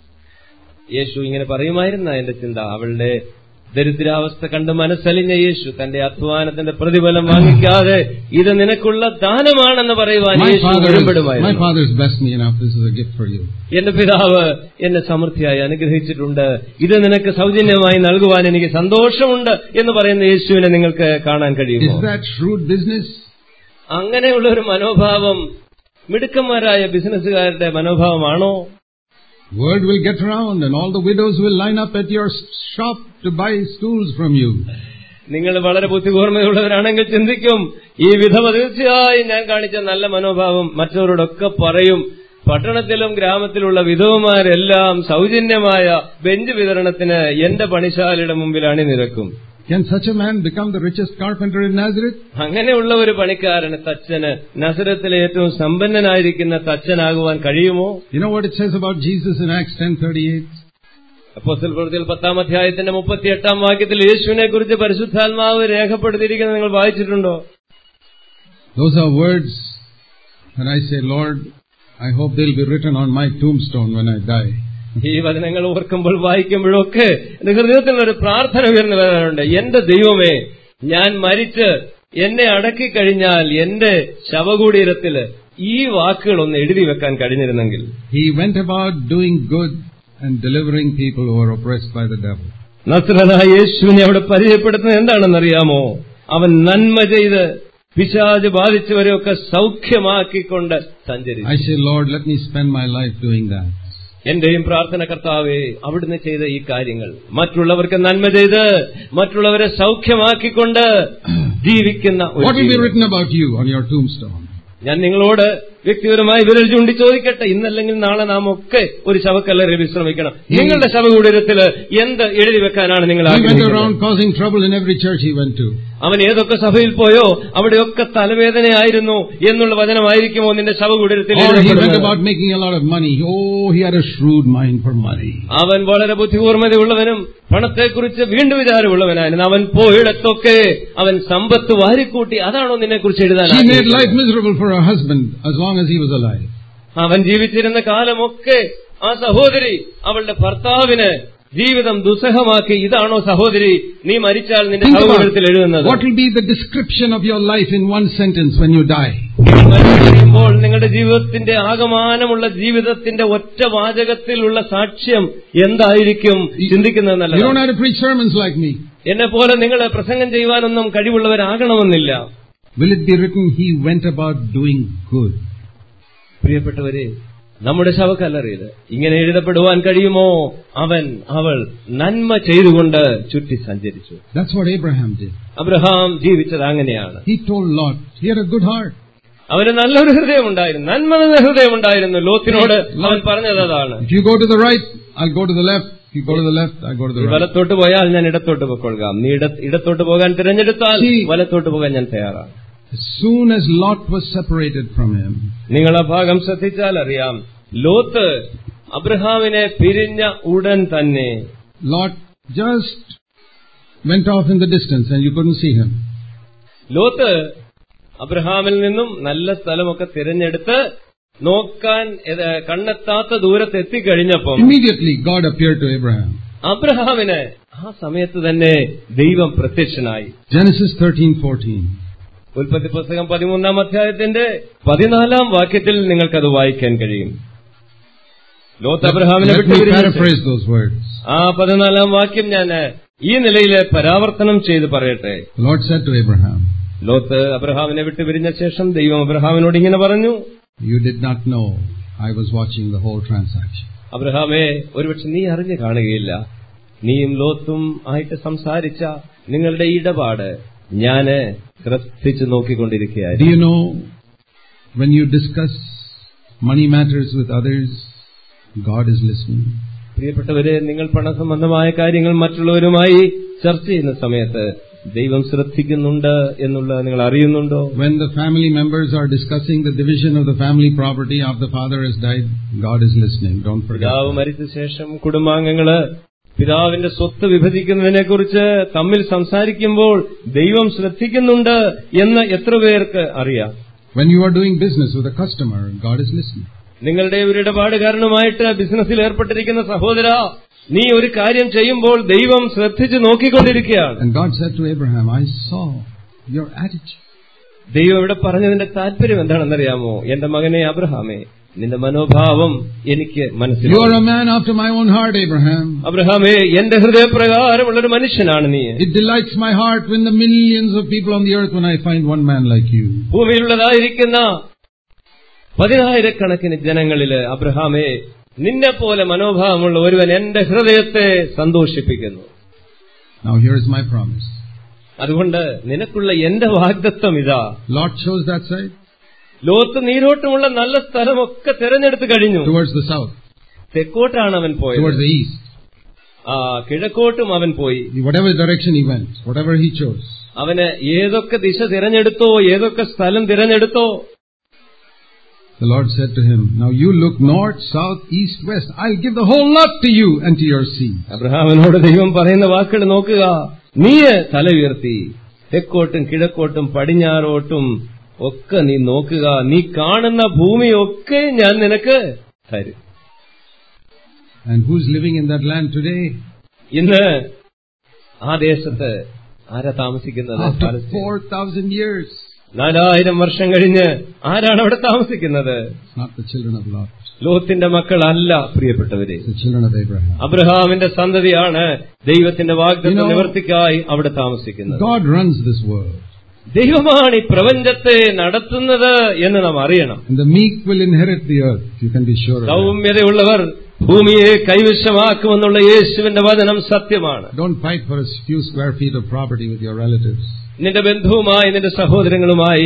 S2: യേശു ഇങ്ങനെ പറയുമായിരുന്ന എന്റെ ചിന്ത അവളുടെ ദരിദ്രാവസ്ഥ കണ്ട് മനസ്സലിഞ്ഞ യേശു തന്റെ അധ്വാനത്തിന്റെ പ്രതിഫലം വാങ്ങിക്കാതെ ഇത് നിനക്കുള്ള ദാനമാണെന്ന് പറയുവാൻ
S1: My
S2: Yeshu
S1: father, has, my
S2: ഒരുപെടുമായിരുന്നു
S1: father has blessed me enough. This is a gift for you.
S2: എന്റെ പിതാവ് എന്നെ സമൃദ്ധിയായി അനുഗ്രഹിച്ചിട്ടുണ്ട് ഇത് നിനക്ക് സൗജന്യമായി നൽകുവാൻ എനിക്ക് സന്തോഷമുണ്ട് എന്ന് പറയുന്ന യേശുവിനെ നിങ്ങൾക്ക് കാണാൻ കഴിയുമോ
S1: Is that shrewd business?
S2: അങ്ങനെയുള്ള ഒരു മനോഭാവം മിടുക്കന്മാരായ ബിസിനസ്സുകാരുടെ മനോഭാവമാണോ
S1: Word will get around and all the widows will line up at your shop to buy stools from you.
S2: നിങ്ങൾ വളരെ ബുദ്ധികൂർമ്മയുള്ളവരാണെങ്കിൽ ചിന്തിക്കും ഈ വിധവ തീർച്ചയായും ഞാൻ കാണിച്ച നല്ല മനോഭാവം മറ്റവരോടൊക്കെ പറയും പട്ടണത്തിലും ഗ്രാമത്തിലുള്ള വിധവമാരെല്ലാം സൗജന്യമായ ബെഞ്ച് വിതരണത്തിന് എന്റെ പണിശാലയുടെ മുമ്പിൽ അണിനിരക്കും
S1: Can such a man become the richest carpenter in Nazareth?
S2: അങ്ങനെയുള്ള ഒരു പണിക്കാരന് തച്ചന് നസരത്തിലെ ഏറ്റവും സമ്പന്നനായിരിക്കുന്ന തച്ചനാകുവാൻ കഴിയുമോ
S1: You know what it says about Jesus in Acts 10:38?
S2: അപ്പോസ്തല പ്രവൃത്തിയിൽ പത്താം അധ്യായത്തിന്റെ മുപ്പത്തിയെട്ടാം വാക്യത്തിൽ യേശുവിനെ കുറിച്ച് പരിശുദ്ധാത്മാവ് രേഖപ്പെടുത്തിയിരിക്കുന്നത് നിങ്ങൾ വായിച്ചിട്ടുണ്ടോ
S1: Those are words when I say, Lord, I hope they'll be written on my tombstone when I die.
S2: ഈ വചനങ്ങൾ ഓർക്കുമ്പോൾ വായിക്കുമ്പോഴൊക്കെ എന്റെ ഹൃദയത്തിൽ ഒരു പ്രാർത്ഥന ഉയർന്നു വരാറുണ്ട് എന്റെ ദൈവമേ ഞാൻ മരിച്ച് എന്നെ അടക്കി കഴിഞ്ഞാൽ എന്റെ ശവകൂടീരത്തില് ഈ വാക്കുകൾ ഒന്ന് എഴുതി വെക്കാൻ കഴിഞ്ഞിരുന്നെങ്കിൽ
S1: He went about doing good and delivering people who were oppressed by the devil.
S2: നസ്രനായ യേശുവിനെ അവിടെ പരിചയപ്പെടുത്തുന്നത് എന്താണെന്നറിയാമോ അവൻ നന്മ ചെയ്ത് പിശാജ് ബാധിച്ചവരെയൊക്കെ സൗഖ്യമാക്കിക്കൊണ്ട് സഞ്ചരിച്ചു
S1: I say, Lord, let me spend my life doing that.
S2: എന്റെയും പ്രാർത്ഥന കർത്താവേ അവിടുന്ന് ചെയ്ത ഈ കാര്യങ്ങൾ മറ്റുള്ളവർക്ക് നന്മ ചെയ്ത് മറ്റുള്ളവരെ സൗഖ്യമാക്കിക്കൊണ്ട് ജീവിക്കുന്ന ഒരു
S1: What will be
S2: ജീവിതം.
S1: written about you on your tombstone?
S2: ഞാൻ നിങ്ങളോട് വ്യക്തിപരമായി വിരൽ ചൂണ്ടി ചോദിക്കട്ടെ ഇന്നല്ലെങ്കിൽ നാളെ നാം ഒക്കെ ഒരു ശവക്കല്ലറിൽ വിശ്രമിക്കണം നിങ്ങളുടെ ശവകൂടരത്തില് എന്ത് എഴുതി വെക്കാനാണ് നിങ്ങൾ
S1: He went
S2: ആഗ്രഹിക്കുന്നത്
S1: around causing trouble in every church he went to.
S2: അവൻ ഏതൊക്കെ സഭയിൽ പോയോ അവിടെയൊക്കെ തലവേദനയായിരുന്നു എന്നുള്ള വചനമായിരിക്കുമോ നിന്റെ ശവകൂടരത്തിൽ
S1: Or he went
S2: എഴുതപ്പെടുന്നത്
S1: about making a lot of money. Oh, he had a shrewd mind for money.
S2: അവൻ വളരെ ബുദ്ധിപൂർമ്മതയുള്ളവനും പണത്തെക്കുറിച്ച് വീണ്ടും വിചാരമുള്ളവനായിരുന്നു അവൻ പോയിടത്തൊക്കെ അവൻ സമ്പത്ത് വാരിക്കൂട്ടി അതാണോ നിന്നെക്കുറിച്ച് എഴുതാൻ
S1: She made
S2: ആഗ്രഹിക്കുന്നത്?
S1: life miserable for her husband as long as he was alive.
S2: അവൻ ജീവിച്ചിരുന്ന കാലമൊക്കെ ആ സഹോദരി അവളുടെ ഭർത്താവിന് ജീവിതം ദുസ്സഹമാക്കി ഇതാണോ സഹോദരി നീ മരിച്ചാൽ നിന്റെ
S1: Think about
S2: സഹോദരത്തിൽ എഴുതുന്നത്
S1: what will be the description of your life in one sentence when you die.
S2: നിങ്ങൾ മരിച്ചു കഴിയുമ്പോൾ നിങ്ങളുടെ ജീവിതത്തിന്റെ ആകമാനമുള്ള ജീവിതത്തിന്റെ ഒറ്റ വാചകത്തിലുള്ള സാക്ഷ്യം എന്തായിരിക്കും ചിന്തിക്കുന്നത്
S1: You don't
S2: നല്ലതാണ്
S1: have to preach sermons like me.
S2: എന്നെ പോലെ നിങ്ങൾ പ്രസംഗം ചെയ്യുവാനൊന്നും കഴിവുള്ളവരാകണമെന്നില്ല
S1: Will it be written, he went about doing good?
S2: പ്രിയപ്പെട്ടവരെ നമ്മുടെ ശവക്കല്ലറിയിൽ ഇങ്ങനെ എഴുതപ്പെടുവാൻ കഴിയുമോ അവൻ അവൾ നന്മ ചെയ്തുകൊണ്ട് ചുറ്റി സഞ്ചരിച്ചു
S1: That's what Abraham did.
S2: Abraham ജീവിച്ചത് അങ്ങനെയാണ്
S1: He told Lot, he had a good heart.
S2: അവന് നല്ലൊരു ഹൃദയമുണ്ടായിരുന്നു നന്മ നിറഞ്ഞ ഹൃദയമുണ്ടായിരുന്നു ലോത്തിനോട് അവൻ പറഞ്ഞത് അതാണ്
S1: If you go to the right, I'll go to the left. If you go to the left, I go to the
S2: നീ
S1: right.
S2: വലത്തോട്ട് പോയാൽ ഞാൻ ഇടത്തോട്ട് പൊക്കൊള്ളുക നീ ഇട- ഇടത്തോട്ട് പോകാൻ തിരഞ്ഞെടുത്താൽ
S1: See-
S2: വലത്തോട്ട് പോകാൻ ഞാൻ തയ്യാറാണ്
S1: As soon as Lot was separated from him,
S2: നിങ്ങൾ ആ ഭാഗം ശ്രദ്ധിച്ചാൽ അറിയാം ലോത്ത് അബ്രഹാമിനെ പിരിഞ്ഞ ഉടൻ തന്നെ
S1: Lot just went off in the distance and you couldn't see him.
S2: Lot അബ്രഹാമിൽ നിന്നും നല്ല സ്ഥലമൊക്കെ തിരഞ്ഞെടുത്ത് നോക്കാൻ ഇത് കണ്ണെത്താത്ത ദൂരത്ത് എത്തിക്കഴിഞ്ഞപ്പം
S1: Immediately God appeared to Abraham.
S2: അബ്രഹാമിന് ആ സമയത്ത് തന്നെ ദൈവം പ്രത്യക്ഷനായി
S1: Genesis 13:14.
S2: ഉൽപ്പത്തി പുസ്തകം പതിമൂന്നാം അധ്യായത്തിന്റെ പതിനാലാം വാക്യത്തിൽ നിങ്ങൾക്കത് വായിക്കാൻ കഴിയും ലോത്ത് അബ്രഹാമിനെ
S1: Let me
S2: വിട്ടുപിരിഞ്ഞ ശേഷം-
S1: paraphrase those words.
S2: ആ പതിനാലാം വാക്യം ഞാൻ ഈ നിലയിൽ പരാവർത്തനം ചെയ്ത് പറയട്ടെ
S1: The Lord said to Abraham,
S2: Lot അബ്രഹാമിനെ വിട്ടുപിരിഞ്ഞ ശേഷം ദൈവം അബ്രഹാമിനോട് ഇങ്ങനെ പറഞ്ഞു
S1: You did not know I was watching the whole transaction.
S2: അബ്രഹാമേ ഒരുപക്ഷെ നീ അറിഞ്ഞു കാണുകയില്ല നീയും ലോത്തും ആയിട്ട് സംസാരിച്ച നിങ്ങളുടെ ഇടപാട് ഞാന് ശ്രദ്ധിച്ചു
S1: Do
S2: നോക്കിക്കൊണ്ടിരിക്കുകയായിരുന്നു
S1: you know when you discuss money matters with others, God is listening?
S2: പ്രിയപ്പെട്ടവരെ നിങ്ങൾ പണസംബന്ധമായ കാര്യങ്ങൾ മറ്റുള്ളവരുമായി ചർച്ച ചെയ്യുന്ന സമയത്ത് ദൈവം ശ്രദ്ധിക്കുന്നുണ്ട് എന്നുള്ളത് നിങ്ങൾ അറിയുന്നുണ്ടോ
S1: When the family members are discussing the division of the family property after the father has died, God is listening. Don't forget.
S2: പിതാവ് മരിച്ച ശേഷം കുടുംബാംഗങ്ങള് പിതാവിന്റെ സ്വത്ത് വിഭജിക്കുന്നതിനെ കുറിച്ച് തമ്മിൽ സംസാരിക്കുമ്പോൾ ദൈവം ശ്രദ്ധിക്കുന്നുണ്ട് എന്ന് എത്ര പേർക്ക് അറിയാം
S1: When you are doing business with a customer, God is listening.
S2: നിങ്ങളുടെ ഒരു ഇടപാടുകാരനുമായിട്ട് ബിസിനസ്സിൽ ഏർപ്പെട്ടിരിക്കുന്ന സഹോദര നീ ഒരു കാര്യം ചെയ്യുമ്പോൾ ദൈവം ശ്രദ്ധിച്ചു നോക്കിക്കൊണ്ടിരിക്കുകയാണ്
S1: And God said to Abraham, I saw your attitude.
S2: ദൈവം ഇവിടെ പറഞ്ഞതിന്റെ താല്പര്യം എന്താണെന്നറിയാമോ എന്റെ മകനെ അബ്രഹാമേ നിന്റെ മനോഭാവം എനിക്ക്
S1: You are
S2: മനസ്സിലായി
S1: a man after my own heart, Abraham.
S2: അബ്രഹാമേ എന്റെ ഹൃദയപ്രകാരമുള്ള ഒരു മനുഷ്യനാണ് നീ
S1: It delights my heart when the millions of people on the earth when I find one man like you.
S2: ഭൂമിയിലുള്ളതായിരിക്കുന്ന പതിനായിരക്കണക്കിന് ജനങ്ങളില് അബ്രഹാമേ നിന്നെ പോലെ മനോഭാവമുള്ള ഒരുവൻ എന്റെ ഹൃദയത്തെ സന്തോഷിപ്പിക്കുന്നു
S1: Now here is my promise.
S2: അതുകൊണ്ട് നിനക്കുള്ള എന്റെ വാഗ്ദത്വം ഇതാ
S1: Lot chose that side
S2: Lot നീരോട്ടമുള്ള നല്ല സ്ഥലമൊക്കെ തെരഞ്ഞെടുത്ത് കഴിഞ്ഞു
S1: towards the south,
S2: തെക്കോട്ടാണ് അവൻ
S1: towards
S2: പോയത്
S1: the east.
S2: ആ കിഴക്കോട്ടും അവൻ പോയി
S1: Whatever direction he went, whatever he chose.
S2: അവന് ഏതൊക്കെ ദിശ തിരഞ്ഞെടുത്തോ ഏതൊക്കെ സ്ഥലം തിരഞ്ഞെടുത്തോ
S1: The Lord said to him, Now you look north, south, east, west. I'll give the whole lot to you and to your seed.
S2: അബ്രഹാമിനോട് ദൈവം പറയുന്ന വാക്കുകൾ നോക്കുക നീ തല ഉയർത്തി തെക്കോട്ടും കിഴക്കോട്ടും പടിഞ്ഞാറോട്ടും ഒക്കെ നീ നോക്കുക നീ കാണുന്ന ഭൂമിയൊക്കെ ഞാൻ നിനക്ക് തരും
S1: And who's living in that land today?
S2: ഇന്ന് ആ ദേശത്ത് ആരാ താമസിക്കുന്നത്
S1: After
S2: പലസ്തീൻ.
S1: 4,000 years.
S2: നാലായിരം വർഷം കഴിഞ്ഞ് ആരാണ് അവിടെ താമസിക്കുന്നത്
S1: It's not the children of Lot,
S2: ലോത്തിന്റെ മക്കളല്ല പ്രിയപ്പെട്ടവരെ
S1: it's the children of Abraham.
S2: അബ്രഹാമിന്റെ സന്തതിയാണ് ദൈവത്തിന്റെ വാഗ്ദത്ത
S1: You know-
S2: നിവർത്തിക്കായി അവിടെ താമസിക്കുന്നത്
S1: God runs this world.
S2: ദൈവമാണ് ഈ പ്രപഞ്ചത്തെ നടത്തുന്നത് എന്ന് നാം അറിയണം
S1: And the meek will inherit the earth. You can be sure of that.
S2: സൗമ്യതയുള്ളവർ ഭൂമിയെ കൈവശമാക്കുമെന്നുള്ള യേശുവിന്റെ വചനം സത്യമാണ്
S1: Don't fight for a few square feet of property with your relatives.
S2: നിന്റെ ബന്ധുവുമായി നിന്റെ സഹോദരങ്ങളുമായി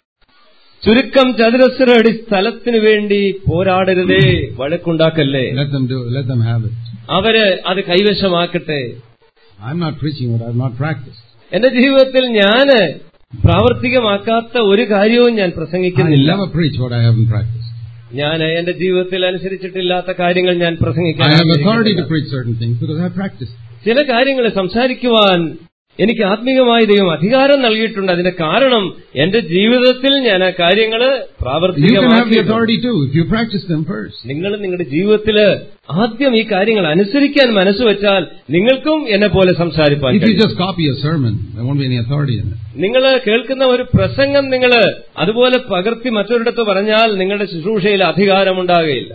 S2: ചുരുക്കം ചതുരശ്ര അടി സ്ഥലത്തിനു വേണ്ടി പോരാടരുതേ വഴക്കുണ്ടാക്കല്ലേ
S1: Let them do. Let them have it.
S2: അവര് അത് കൈവശമാക്കട്ടെ
S1: I'm not preaching what I have not practiced.
S2: എന്റെ ജീവിതത്തിൽ ഞാന് പ്രാവർത്തികമാക്കാത്ത ഒരു കാര്യവും ഞാൻ
S1: I
S2: പ്രസംഗിക്കുന്നില്ല
S1: never preach what I haven't practiced.
S2: ഞാൻ എന്റെ ജീവിതത്തിൽ അനുസരിച്ചിട്ടില്ലാത്ത കാര്യങ്ങൾ ഞാൻ പ്രസംഗിക്കാൻ
S1: I have authority to
S2: ആഗ്രഹിക്കുന്നില്ല.
S1: preach certain things because I have practiced.
S2: ചില കാര്യങ്ങൾ സംസാരിക്കുവാൻ എനിക്ക് ആത്മീയമായി ദൈവം അധികാരം നൽകിയിട്ടുണ്ട് അതിന്റെ കാരണം എന്റെ ജീവിതത്തിൽ ഞാൻ ആ കാര്യങ്ങള്
S1: You can have the
S2: പ്രാവർത്തികമാക്കി
S1: authority too if you practice them first.
S2: നിങ്ങൾ നിങ്ങളുടെ ജീവിതത്തില് ആദ്യം ഈ കാര്യങ്ങൾ അനുസരിക്കാൻ മനസ്സ് വെച്ചാൽ നിങ്ങൾക്കും എന്നെ പോലെ സംസാരിപ്പാൻ
S1: If you
S2: കഴിയും.
S1: just copy a sermon, there won't be any authority in it.
S2: നിങ്ങൾ കേൾക്കുന്ന ഒരു പ്രസംഗം നിങ്ങൾ അതുപോലെ പകർത്തി മറ്റൊരിടത്ത് പറഞ്ഞാൽ നിങ്ങളുടെ ശുശ്രൂഷയിൽ അധികാരമുണ്ടാകുകയില്ല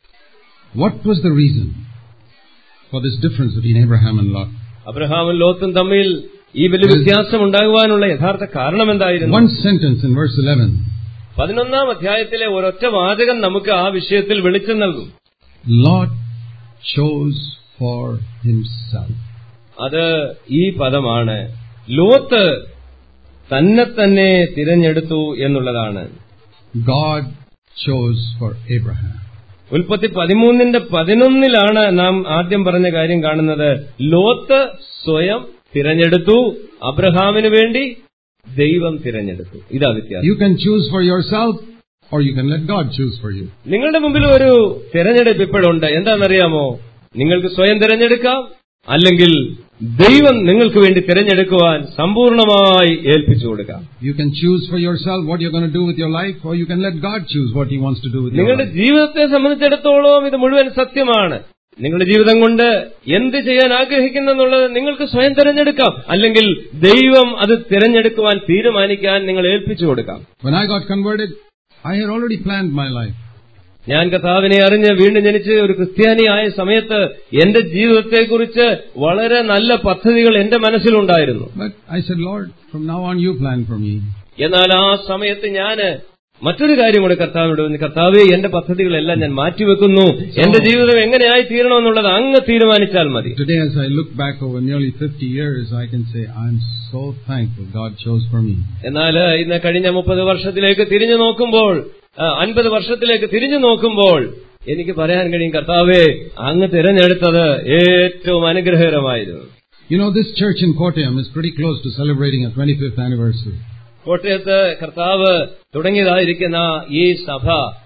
S1: What was the reason for this difference between Abraham and Lot?
S2: അബ്രഹാമും ലോത്തും തമ്മിൽ ഈ വലിയ വ്യത്യാസം ഉണ്ടാകുവാനുള്ള യഥാർത്ഥ കാരണം എന്തായിരുന്നു
S1: One sentence in verse 11.
S2: പതിനൊന്നാം അധ്യായത്തിലെ ഒരൊറ്റ വാചകം നമുക്ക് ആ വിഷയത്തിൽ വെളിച്ചം നൽകും
S1: Lot chose for himself.
S2: അത് ഈ പദമാണ് ലോത്ത് തന്നെ തന്നെ തിരഞ്ഞെടുത്തു എന്നുള്ളതാണ്
S1: God chose for Abraham.
S2: ഉൽപ്പത്തി പതിമൂന്നിന്റെ പതിനൊന്നിലാണ് നാം ആദ്യം പറഞ്ഞ കാര്യം കാണുന്നത് ലോത്ത് സ്വയം തിരഞ്ഞെടുത്തു അബ്രഹാമിന് വേണ്ടി ദൈവം തിരഞ്ഞെടുത്തു ഇതാ വ്യത്യാസം
S1: You can choose for yourself or you can let God choose for you.
S2: നിങ്ങളുടെ മുമ്പിൽ ഒരു തിരഞ്ഞെടുപ്പ് ഇപ്പോഴുണ്ട് എന്താണെന്നറിയാമോ നിങ്ങൾക്ക് സ്വയം തിരഞ്ഞെടുക്കാം അല്ലെങ്കിൽ ദൈവം നിങ്ങൾക്ക് വേണ്ടി തിരഞ്ഞെടുക്കുവാൻ സമ്പൂർണമായി ഏൽപ്പിച്ചു കൊടുക്കാം
S1: You can choose for yourself what you're going to do with your life or you can let God choose what He wants to do with your
S2: നിങ്ങളുടെ
S1: life.
S2: ജീവിതത്തെ സംബന്ധിച്ചിടത്തോളം ഇത് മുഴുവൻ സത്യമാണ് നിങ്ങളുടെ ജീവിതം കൊണ്ട് എന്ത് ചെയ്യാൻ ആഗ്രഹിക്കുന്നെന്നുള്ളത് നിങ്ങൾക്ക് സ്വയം തിരഞ്ഞെടുക്കാം അല്ലെങ്കിൽ ദൈവം അത് തിരഞ്ഞെടുക്കുവാൻ തീരുമാനിക്കാൻ നിങ്ങൾ ഏൽപ്പിച്ചു കൊടുക്കാം
S1: When I got converted, I had already planned my life.
S2: ഞാൻ കഥാവിനെ അറിഞ്ഞ് വീണ്ടും ജനിച്ച് ഒരു ക്രിസ്ത്യാനിയായ സമയത്ത് എന്റെ ജീവിതത്തെക്കുറിച്ച് വളരെ നല്ല പദ്ധതികൾ എന്റെ മനസ്സിലുണ്ടായിരുന്നു
S1: But I said, Lord, from now on you plan for me.
S2: എന്നാൽ ആ സമയത്ത് ഞാന് മറ്റൊരു കാര്യം കൂടെ കർത്താവിനോട് പറഞ്ഞു കർത്താവെ എന്റെ പദ്ധതികളെല്ലാം ഞാൻ മാറ്റിവെക്കുന്നു എന്റെ ജീവിതം എങ്ങനെയായി തീരണമെന്നുള്ളത് അങ്ങ് തീരുമാനിച്ചാൽ മതി
S1: Today, as I look back over nearly 50 years, I can say, I'm so thankful God chose for me.
S2: എന്നാൽ ഇന്ന് കഴിഞ്ഞ മുപ്പത് വർഷത്തിലേക്ക് തിരിഞ്ഞു നോക്കുമ്പോൾ അൻപത് വർഷത്തിലേക്ക് തിരിഞ്ഞു നോക്കുമ്പോൾ എനിക്ക് പറയാൻ കഴിയും കർത്താവെ അങ്ങ് തിരഞ്ഞെടുത്തത് ഏറ്റവും അനുഗ്രഹകരമായിരുന്നു
S1: You know, this church in Kottayam is pretty close to celebrating a 25th anniversary.
S2: കോട്ടയത്ത് കർത്താവ് തുടങ്ങിയതായിരിക്കുന്ന ഈ സഭ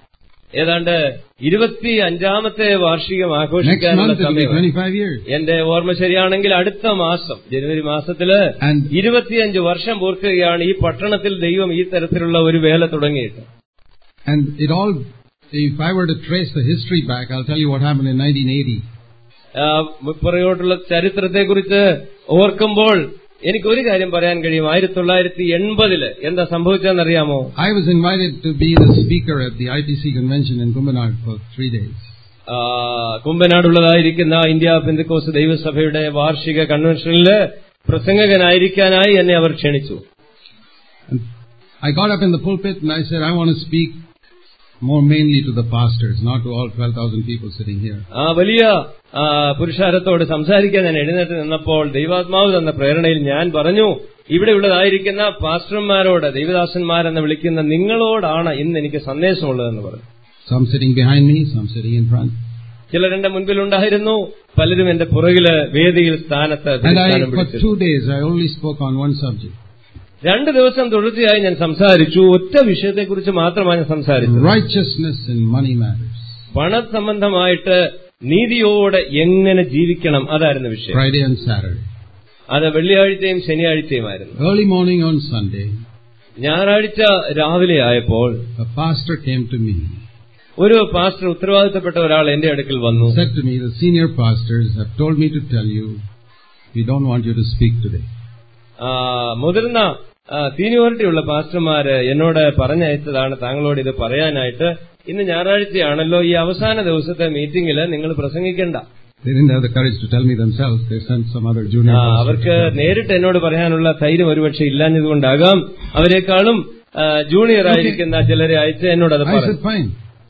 S2: ഏതാണ്ട് ഇരുപത്തി അഞ്ചാമത്തെ വാർഷികം
S1: Next
S2: ആഘോഷിക്കാനുള്ള
S1: month it will be
S2: സമയം
S1: 25 years.
S2: എന്റെ ഓർമ്മ ശരിയാണെങ്കിൽ അടുത്ത മാസം ജനുവരി മാസത്തില്
S1: And
S2: ഇരുപത്തിയഞ്ച് വർഷം പൂർത്തിയാണ് ഈ പട്ടണത്തിൽ ദൈവം ഈ തരത്തിലുള്ള ഒരു വേല തുടങ്ങിയിട്ട്
S1: And it all, if I were to trace the history back, I'll tell you what happened in 1980.
S2: ആ, പുറകോട്ടുള്ള ചരിത്രത്തെക്കുറിച്ച് ഓർക്കുമ്പോൾ എനിക്ക് ഒരു കാര്യം പറയാൻ കഴിയും ആയിരത്തി തൊള്ളായിരത്തി എൺപതില് എന്താ സംഭവിച്ചതെന്നറിയാമോ
S1: I was invited to be the speaker at the IPC convention in Kumbanad for three days.
S2: ആ, കുമ്പനാടുള്ളതായിരിക്കുന്ന ഇന്ത്യ പെന്തക്കോസ് ദൈവസഭയുടെ വാർഷിക കൺവെൻഷനില് പ്രസംഗകനായിരിക്കാനായി എന്നെ അവർ ക്ഷണിച്ചു
S1: And I got up in the pulpit and I said, I want to speak more mainly to the pastors, not to all 12,000 people sitting here.
S2: ആ വലിയ ആ, പുരുഷാരത്തോട് സംസാരിക്കാൻ ഞാൻ എഴുന്നേറ്റ് നിന്നപ്പോൾ ദൈവാത്മാവ് തന്ന പ്രേരണയിൽ ഞാൻ പറഞ്ഞു ഇവിടെയുള്ളതായിരിക്കുന്ന പാസ്റ്റർമാരോട് ദൈവദാസന്മാരെന്ന് വിളിക്കുന്ന നിങ്ങളോടാണ് ഇന്ന് എനിക്ക് സന്ദേശമുള്ളതെന്ന് പറഞ്ഞു
S1: Some sitting behind me, some sitting in front.
S2: ചിലർ എന്റെ മുൻപിലുണ്ടായിരുന്നു പലരും എന്റെ പുറകില് വേദിയിൽ സ്ഥാനത്ത്
S1: And I,
S2: സ്ഥാനം
S1: for
S2: പിടിച്ചിരുന്നു.
S1: two days, I only spoke on one subject.
S2: രണ്ട് ദിവസം തുടർച്ചയായി ഞാൻ സംസാരിച്ചു ഒറ്റ വിഷയത്തെക്കുറിച്ച് മാത്രമാണ് ഞാൻ സംസാരിച്ചത്
S1: Righteousness in money matters.
S2: പണസംബന്ധമായിട്ട് നീതിയോടെ എങ്ങനെ ജീവിക്കണം അതായിരുന്നു വിഷയം
S1: Friday and Saturday.
S2: അത് വെള്ളിയാഴ്ചയും ശനിയാഴ്ചയുമായിരുന്നു
S1: Early morning on Sunday,
S2: ഞായറാഴ്ച രാവിലെ ആയപ്പോൾ
S1: a pastor came to me.
S2: ഒരു പാസ്റ്റർ ഉത്തരവാദിത്തപ്പെട്ട ഒരാൾ എന്റെ അടുക്കൽ വന്നു
S1: Said to me, the senior pastors have told me to tell you, we don't want you to speak today.
S2: ആ, മുതിർന്ന സീനിയോറിറ്റി ഉള്ള പാസ്റ്റർമാര് എന്നോട് പറഞ്ഞയച്ചതാണ് താങ്കളോട് ഇത് പറയാനായിട്ട് ഇന്ന് ഞായറാഴ്ചയാണല്ലോ ഈ അവസാന ദിവസത്തെ മീറ്റിംഗിൽ നിങ്ങൾ പ്രസംഗിക്കണ്ട
S1: They didn't have the courage to tell me themselves. They sent some other junior
S2: ആ,
S1: pastor.
S2: അവർക്ക് നേരിട്ട് എന്നോട് പറയാനുള്ള ധൈര്യം ഒരുപക്ഷെ ഇല്ലാഞ്ഞതുകൊണ്ടാകാം അവരെക്കാളും ആ, ജൂനിയർ ആയിരിക്കുന്ന ചിലരെ അയച്ച് എന്നോട് അത്
S1: I
S2: പറഞ്ഞു
S1: said, fine.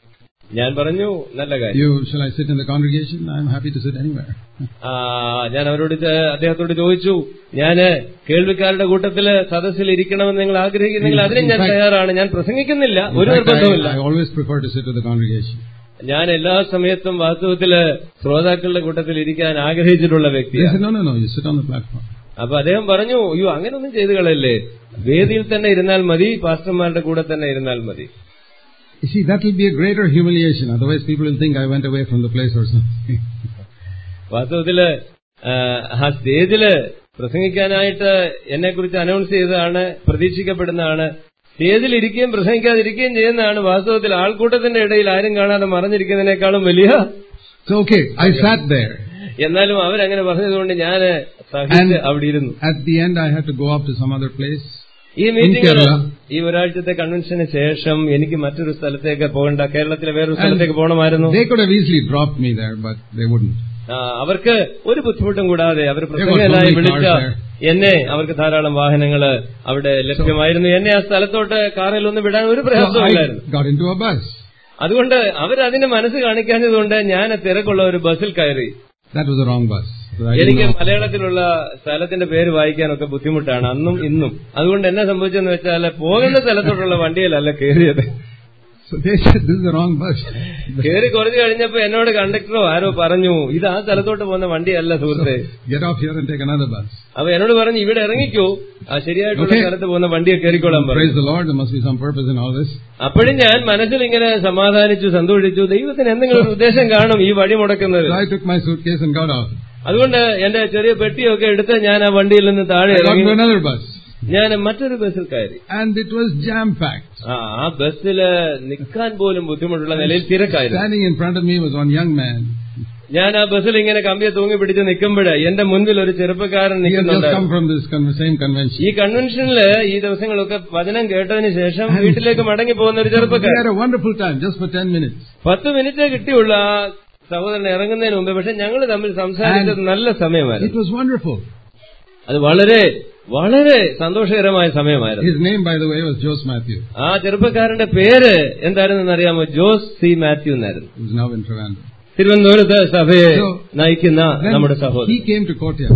S2: ഞാൻ പറഞ്ഞു നല്ല കാര്യം
S1: You, shall I sit in the congregation? I'm happy to sit anywhere.
S2: ആ, ഞാൻ അവരോട് ഇത് അദ്ദേഹത്തോട് ചോദിച്ചു ഞാന് കേൾവിക്കാരുടെ കൂട്ടത്തില് സദസ്സിൽ ഇരിക്കണമെന്ന് നിങ്ങൾ ആഗ്രഹിക്കുന്നെങ്കിൽ അതിനും ഞാൻ
S1: In fact-
S2: തയ്യാറാണ് ഞാൻ പ്രസംഗിക്കുന്നില്ല
S1: In
S2: ഒരു
S1: fact,
S2: നിർബന്ധമില്ല
S1: I, I always prefer to sit with the congregation.
S2: ഞാൻ എല്ലാ സമയത്തും വാസ്തവത്തില് ശ്രോതാക്കളുടെ കൂട്ടത്തിൽ ഇരിക്കാൻ ആഗ്രഹിച്ചിട്ടുള്ള
S1: They
S2: വ്യക്തിയാണ്
S1: said, no, no, no, you sit on the platform.
S2: അപ്പൊ അദ്ദേഹം പറഞ്ഞു അയ്യോ അങ്ങനൊന്നും ചെയ്തു കളയല്ലേ വേദിയിൽ തന്നെ ഇരുന്നാൽ മതി പാസ്റ്റർമാരുടെ കൂടെ തന്നെ ഇരുന്നാൽ മതി
S1: You see, that will be a greater humiliation. Otherwise, people will think I went away from the place or something.
S2: വാസ്തവത്തില് ആ, ആ സ്റ്റേജില് പ്രസംഗിക്കാനായിട്ട് എന്നെ കുറിച്ച് അനൗൺസ് ചെയ്തതാണ് പ്രതീക്ഷിക്കപ്പെടുന്നതാണ് സ്റ്റേജിൽ ഇരിക്കുകയും പ്രസംഗിക്കാതിരിക്കുകയും ചെയ്യുന്നതാണ് വാസ്തവത്തിൽ ആൾക്കൂട്ടത്തിന്റെ ഇടയിൽ ആരും കാണാതെ മറഞ്ഞിരിക്കുന്നതിനേക്കാളും വലിയ
S1: so, okay, I sat there.
S2: എന്നാലും അവരങ്ങനെ പറഞ്ഞതുകൊണ്ട് ഞാൻ സഹിച്ച്
S1: And-
S2: അവിടെ ഇരുന്നു
S1: At the end, I had to go up to some other place.
S2: ഈ മീറ്റിംഗ്
S1: കേരള.
S2: ഈ ഒരാഴ്ചത്തെ കൺവെൻഷന് ശേഷം എനിക്ക് മറ്റൊരു സ്ഥലത്തേക്ക് പോകേണ്ട കേരളത്തിലെ വേറൊരു സ്ഥലത്തേക്ക് പോകണമായിരുന്നു
S1: They could have easily dropped me there, but they wouldn't.
S2: ആ, അവർക്ക് ഒരു ബുദ്ധിമുട്ടും കൂടാതെ അവർ
S1: were so
S2: പ്രസംഗനായി
S1: many
S2: വിളിച്ച
S1: cars there.
S2: എന്നെ അവർക്ക് ധാരാളം വാഹനങ്ങള് അവിടെ ലഭ്യമായിരുന്നു എന്നെ ആ സ്ഥലത്തോട്ട് കാറിൽ ഒന്ന് വിടാൻ ഒരു
S1: So
S2: പ്രയാസമില്ലായിരുന്നു
S1: I got into a bus.
S2: അതുകൊണ്ട് അവരതിന് മനസ്സ് കാണിക്കാഞ്ഞതുകൊണ്ട് ഞാൻ തിരക്കുള്ള ഒരു ബസ്സിൽ കയറി
S1: That was the wrong bus. So I didn't
S2: എനിക്ക്
S1: know.
S2: മലയാളത്തിലുള്ള സ്ഥലത്തിന്റെ പേര് വായിക്കാനൊക്കെ ബുദ്ധിമുട്ടാണ് അന്നും ഇന്നും അതുകൊണ്ട് എന്നെ സംഭവിച്ചെന്ന് വെച്ചാൽ പോകുന്ന സ്ഥലത്തോട്ടുള്ള വണ്ടിയിലല്ല കയറിയത്
S1: So they said, this is the wrong bus.
S2: കയറി കുറച്ച് കഴിഞ്ഞപ്പോ എന്നോട് കണ്ടക്ടറോ ആരോ പറഞ്ഞു ഇത് ആ സ്ഥലത്തോട്ട് പോകുന്ന വണ്ടിയല്ല സുഹൃത്തെ
S1: Get off here and take another bus.
S2: അപ്പൊ എന്നോട് പറഞ്ഞു ഇവിടെ ഇറങ്ങിക്കോ ആ ശരിയായിട്ടുള്ള
S1: Okay.
S2: സ്ഥലത്ത് പോകുന്ന വണ്ടിയെ കയറിക്കോളാൻ പറഞ്ഞു
S1: Praise the Lord, there must be some purpose in all this.
S2: അപ്പോഴും ഞാൻ മനസ്സിൽ ഇങ്ങനെ സമാധാനിച്ചു സന്തോഷിച്ചു ദൈവത്തിന് എന്തെങ്കിലും ഒരു ഉദ്ദേശം കാണും ഈ വഴി മുടക്കുന്നത്
S1: So I took my suitcase and got off.
S2: അതുകൊണ്ട് എന്റെ ചെറിയ പെട്ടിയൊക്കെ എടുത്ത് ഞാൻ ആ വണ്ടിയിൽ നിന്ന് താഴെ
S1: I got
S2: ഇറങ്ങി
S1: into another bus.
S2: ഞാൻ മറ്റൊരു ബസ്സിൽ കയറി
S1: And it was jam-packed.
S2: ആ ആ ബസ്സില് നിൽക്കാൻ പോലും ബുദ്ധിമുട്ടുള്ള നിലയിൽ തിരക്കായിരുന്നു
S1: Standing in front of me was one young man.
S2: ഞാൻ ആ ബസ്സിൽ ഇങ്ങനെ കമ്പിയെ തൂങ്ങി പിടിച്ച് നിൽക്കുമ്പോൾ എന്റെ മുൻപിൽ ഒരു ചെറുപ്പക്കാരൻ
S1: He had just
S2: നിൽക്കുന്നുണ്ട്
S1: come from this con- same convention.
S2: ഈ കൺവെൻഷനില് ഈ ദിവസങ്ങളൊക്കെ വചനം കേട്ടതിന് ശേഷം വീട്ടിലേക്ക് മടങ്ങി പോകുന്ന ഒരു
S1: We
S2: ചെറുപ്പക്കാരൻ
S1: had a wonderful time, just for 10 minutes.
S2: പത്ത് മിനിറ്റേ കിട്ടിയുള്ള ആ സഹോദരൻ ഇറങ്ങുന്നതിന് മുമ്പ് പക്ഷെ ഞങ്ങൾ തമ്മിൽ സംസാരിച്ചത് നല്ല
S1: It
S2: സമയമായിരുന്നു
S1: was wonderful.
S2: അത് വളരെ വളരെ സന്തോഷകരമായ സമയമായിരുന്നു
S1: His name, by the way, was Jose Matthew,
S2: ആ ചെറുപ്പക്കാരന്റെ പേര് എന്തായിരുന്നെന്ന് അറിയാമോ ജോസ് സി മാത്യു എന്നായിരുന്നു
S1: who's now in Trivandrum.
S2: തിരുവനന്തപുരത്ത് സഭയെ
S1: So,
S2: നയിക്കുന്ന
S1: Then
S2: നമ്മുടെ സഹോദരൻ
S1: he came to Kotia.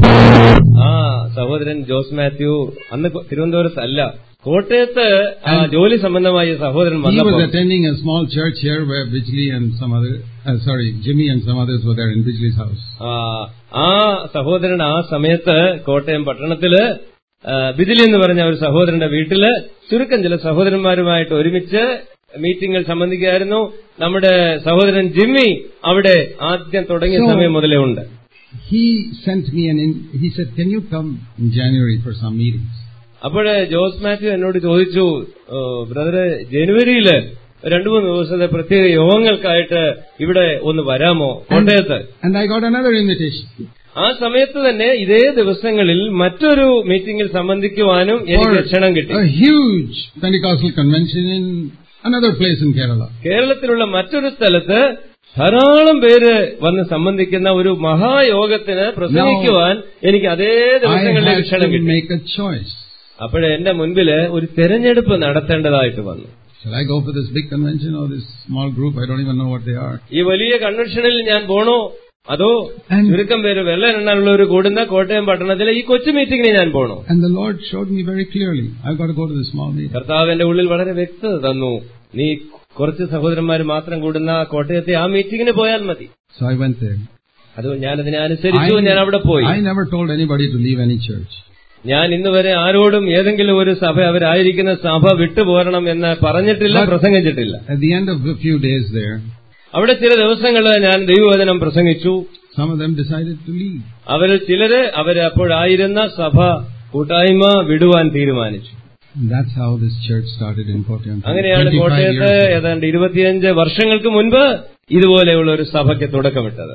S2: ആ സഹോദരൻ ജോസ് മാത്യു അന്ന് കൊ- തിരുവനന്തപുരത്ത് അല്ല കോട്ടയത്ത് ആ ജോലി സംബന്ധമായ ഈ സഹോദരൻ
S1: He
S2: വന്നപ്പോൾ
S1: was attending a small church here where Bijli and some other, uh, sorry, Jimmy and some others were there in Bijli's house.
S2: ആ, ആ സഹോദരൻ ആ സമയത്ത് കോട്ടയം പട്ടണത്തില് ആ, ബിജിലി എന്ന് പറഞ്ഞ ഒരു സഹോദരന്റെ വീട്ടില് ചുരുക്കം ചില സഹോദരന്മാരുമായിട്ട് ഒരുമിച്ച് മീറ്റിംഗിൽ സംബന്ധിക്കുകയായിരുന്നു നമ്മുടെ സഹോദരൻ ജിമ്മി അവിടെ ആദ്യം തുടങ്ങിയ
S1: So-
S2: സമയം മുതലേ ഉണ്ട്
S1: He sent me an, in, he said, can you come in January for some meetings?
S2: അപ്പോഴ് ജോസ് മാത്യു എന്നോട് ചോദിച്ചു "ഓ, ബ്രദറെ ജനുവരിയില് രണ്ടു മൂന്ന് ദിവസത്തെ പ്രത്യേക യോഗങ്ങൾക്കായിട്ട് ഇവിടെ ഒന്ന് വരാമോ കോട്ടയത്ത്
S1: And I got another invitation.
S2: ആ സമയത്ത് തന്നെ ഇതേ ദിവസങ്ങളിൽ മറ്റൊരു മീറ്റിംഗിൽ സംബന്ധിക്കുവാനും എനിക്ക് ക്ഷണം കിട്ടി
S1: a huge Pentecostal convention in another place in Kerala.
S2: കേരളത്തിലുള്ള മറ്റൊരു സ്ഥലത്ത് ധാരാളം പേര് വന്ന് സംബന്ധിക്കുന്ന ഒരു മഹായോഗത്തിന് പ്രസംഗിക്കുവാൻ എനിക്ക് അതേ
S1: I
S2: ദിവസങ്ങളിലേക്ക്
S1: had
S2: ക്ഷണം
S1: to
S2: കിട്ടി
S1: make a choice.
S2: അപ്പോഴേ എന്റെ മുൻപില് ഒരു തെരഞ്ഞെടുപ്പ് നടത്തേണ്ടതായിട്ട് വന്നു
S1: Shall I go for this big convention or this small group? I don't even know what they are.
S2: ഈ വലിയ കൺവെൻഷനിൽ ഞാൻ പോണോ അതോ ചുരുക്കം പേര് വെള്ളരെണ്ണുള്ളവർ കൂടുന്ന കോട്ടയം പട്ടണത്തിലെ ഈ കൊച്ചു മീറ്റിംഗിന് ഞാൻ പോണോ
S1: And the Lord showed me very clearly, I've got to go to the small meeting.
S2: കർത്താവിന്റെ ഉള്ളിൽ വളരെ വ്യക്തത തന്നു നീ കുറച്ച് സഹോദരന്മാർ മാത്രം കൂടുന്ന ആ കോട്ടയത്തെ ആ മീറ്റിംഗിന് പോയാൽ മതി
S1: So I went there.
S2: അത് ഞാനതിനെ അനുസരിച്ചു ഞാൻ അവിടെ പോയി
S1: I never told anybody to leave any church.
S2: ഞാൻ ഇന്ന് വരെ ആരോടും ഏതെങ്കിലും ഒരു സഭ അവരായിരിക്കുന്ന സഭ വിട്ടുപോരണം എന്ന് പറഞ്ഞിട്ടില്ല പ്രസംഗിച്ചിട്ടില്ല
S1: At the end of a few days there,
S2: അവിടെ ചില ദിവസങ്ങളിൽ ഞാൻ ദൈവവചനം പ്രസംഗിച്ചു
S1: some of them decided to leave.
S2: അവരിൽ ചിലര് അവര് അപ്പോഴായിരുന്ന സഭ കൂട്ടായ്മ വിടുവാൻ തീരുമാനിച്ചു
S1: And that's how this church started in Kottayam.
S2: അങ്ങനെയാണ്
S1: 25
S2: കോട്ടയത്ത്
S1: years ago.
S2: ഏതാണ്ട് ഇരുപത്തിയഞ്ച് വർഷങ്ങൾക്ക് മുൻപ് ഇതുപോലെയുള്ള ഒരു സഭയ്ക്ക് തുടക്കമിട്ടത്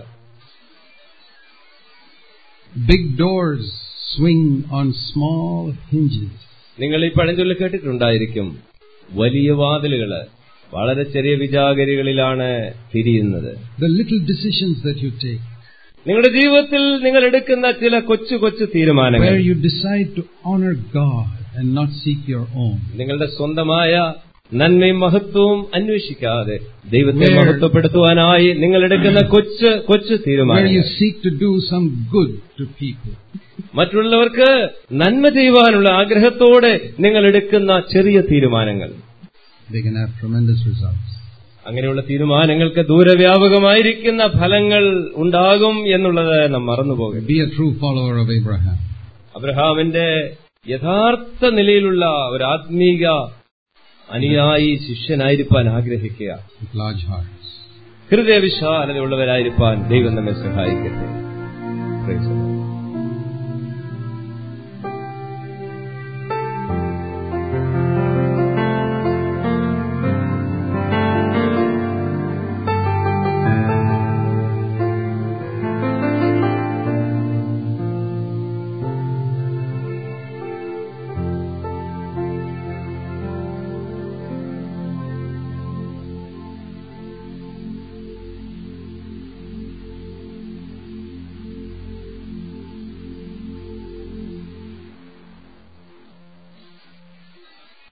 S1: Big doors swing on small hinges.
S2: നിങ്ങൾ ഈ പഴഞ്ചൊല്ലി കേട്ടിട്ടുണ്ടായിരിക്കും വലിയ വാതിലുകള് വളരെ ചെറിയ വിജാഗരികളിലാണ് തിരിയുന്നത്
S1: The little decisions that you take,
S2: നിങ്ങളുടെ ജീവിതത്തിൽ നിങ്ങൾ എടുക്കുന്ന ചില കൊച്ചു കൊച്ചു തീരുമാനങ്ങൾ
S1: where you decide to honor God and not seek your own.
S2: നിങ്ങളുടെ സ്വന്തമായ നന്മയും മഹത്വവും അന്വേഷിക്കാതെ ദൈവത്തെ
S1: Where-
S2: മഹത്വപ്പെടുത്തുവാനായി നിങ്ങൾ എടുക്കുന്ന കൊച്ചു കൊച്ചു
S1: Where you
S2: തീരുമാനങ്ങൾ
S1: seek to do some good to people.
S2: മറ്റുള്ളവർക്ക് നന്മ ചെയ്യുവാനുള്ള ആഗ്രഹത്തോടെ നിങ്ങൾ എടുക്കുന്ന ചെറിയ തീരുമാനങ്ങൾ
S1: They can have tremendous results.
S2: അങ്ങനെയുള്ള തീരുമാനങ്ങൾക്ക് ദൂരവ്യാപകമായിരിക്കുന്ന ഫലങ്ങൾ ഉണ്ടാകും എന്നുള്ളത് നാം മറന്നുപോകരുത്
S1: Be a true follower of Abraham.
S2: അബ്രഹാമിന്റെ യഥാർത്ഥ നിലയിലുള്ള ഒരു ആത്മീക അനുയായി ശിഷ്യനായിരിക്കാൻ ആഗ്രഹിക്കുക
S1: with large hearts.
S2: ഹൃദയവിശാലതയുള്ളവരായിരിക്കാൻ ദൈവം നമ്മെ സഹായിക്കട്ടെ Praise God.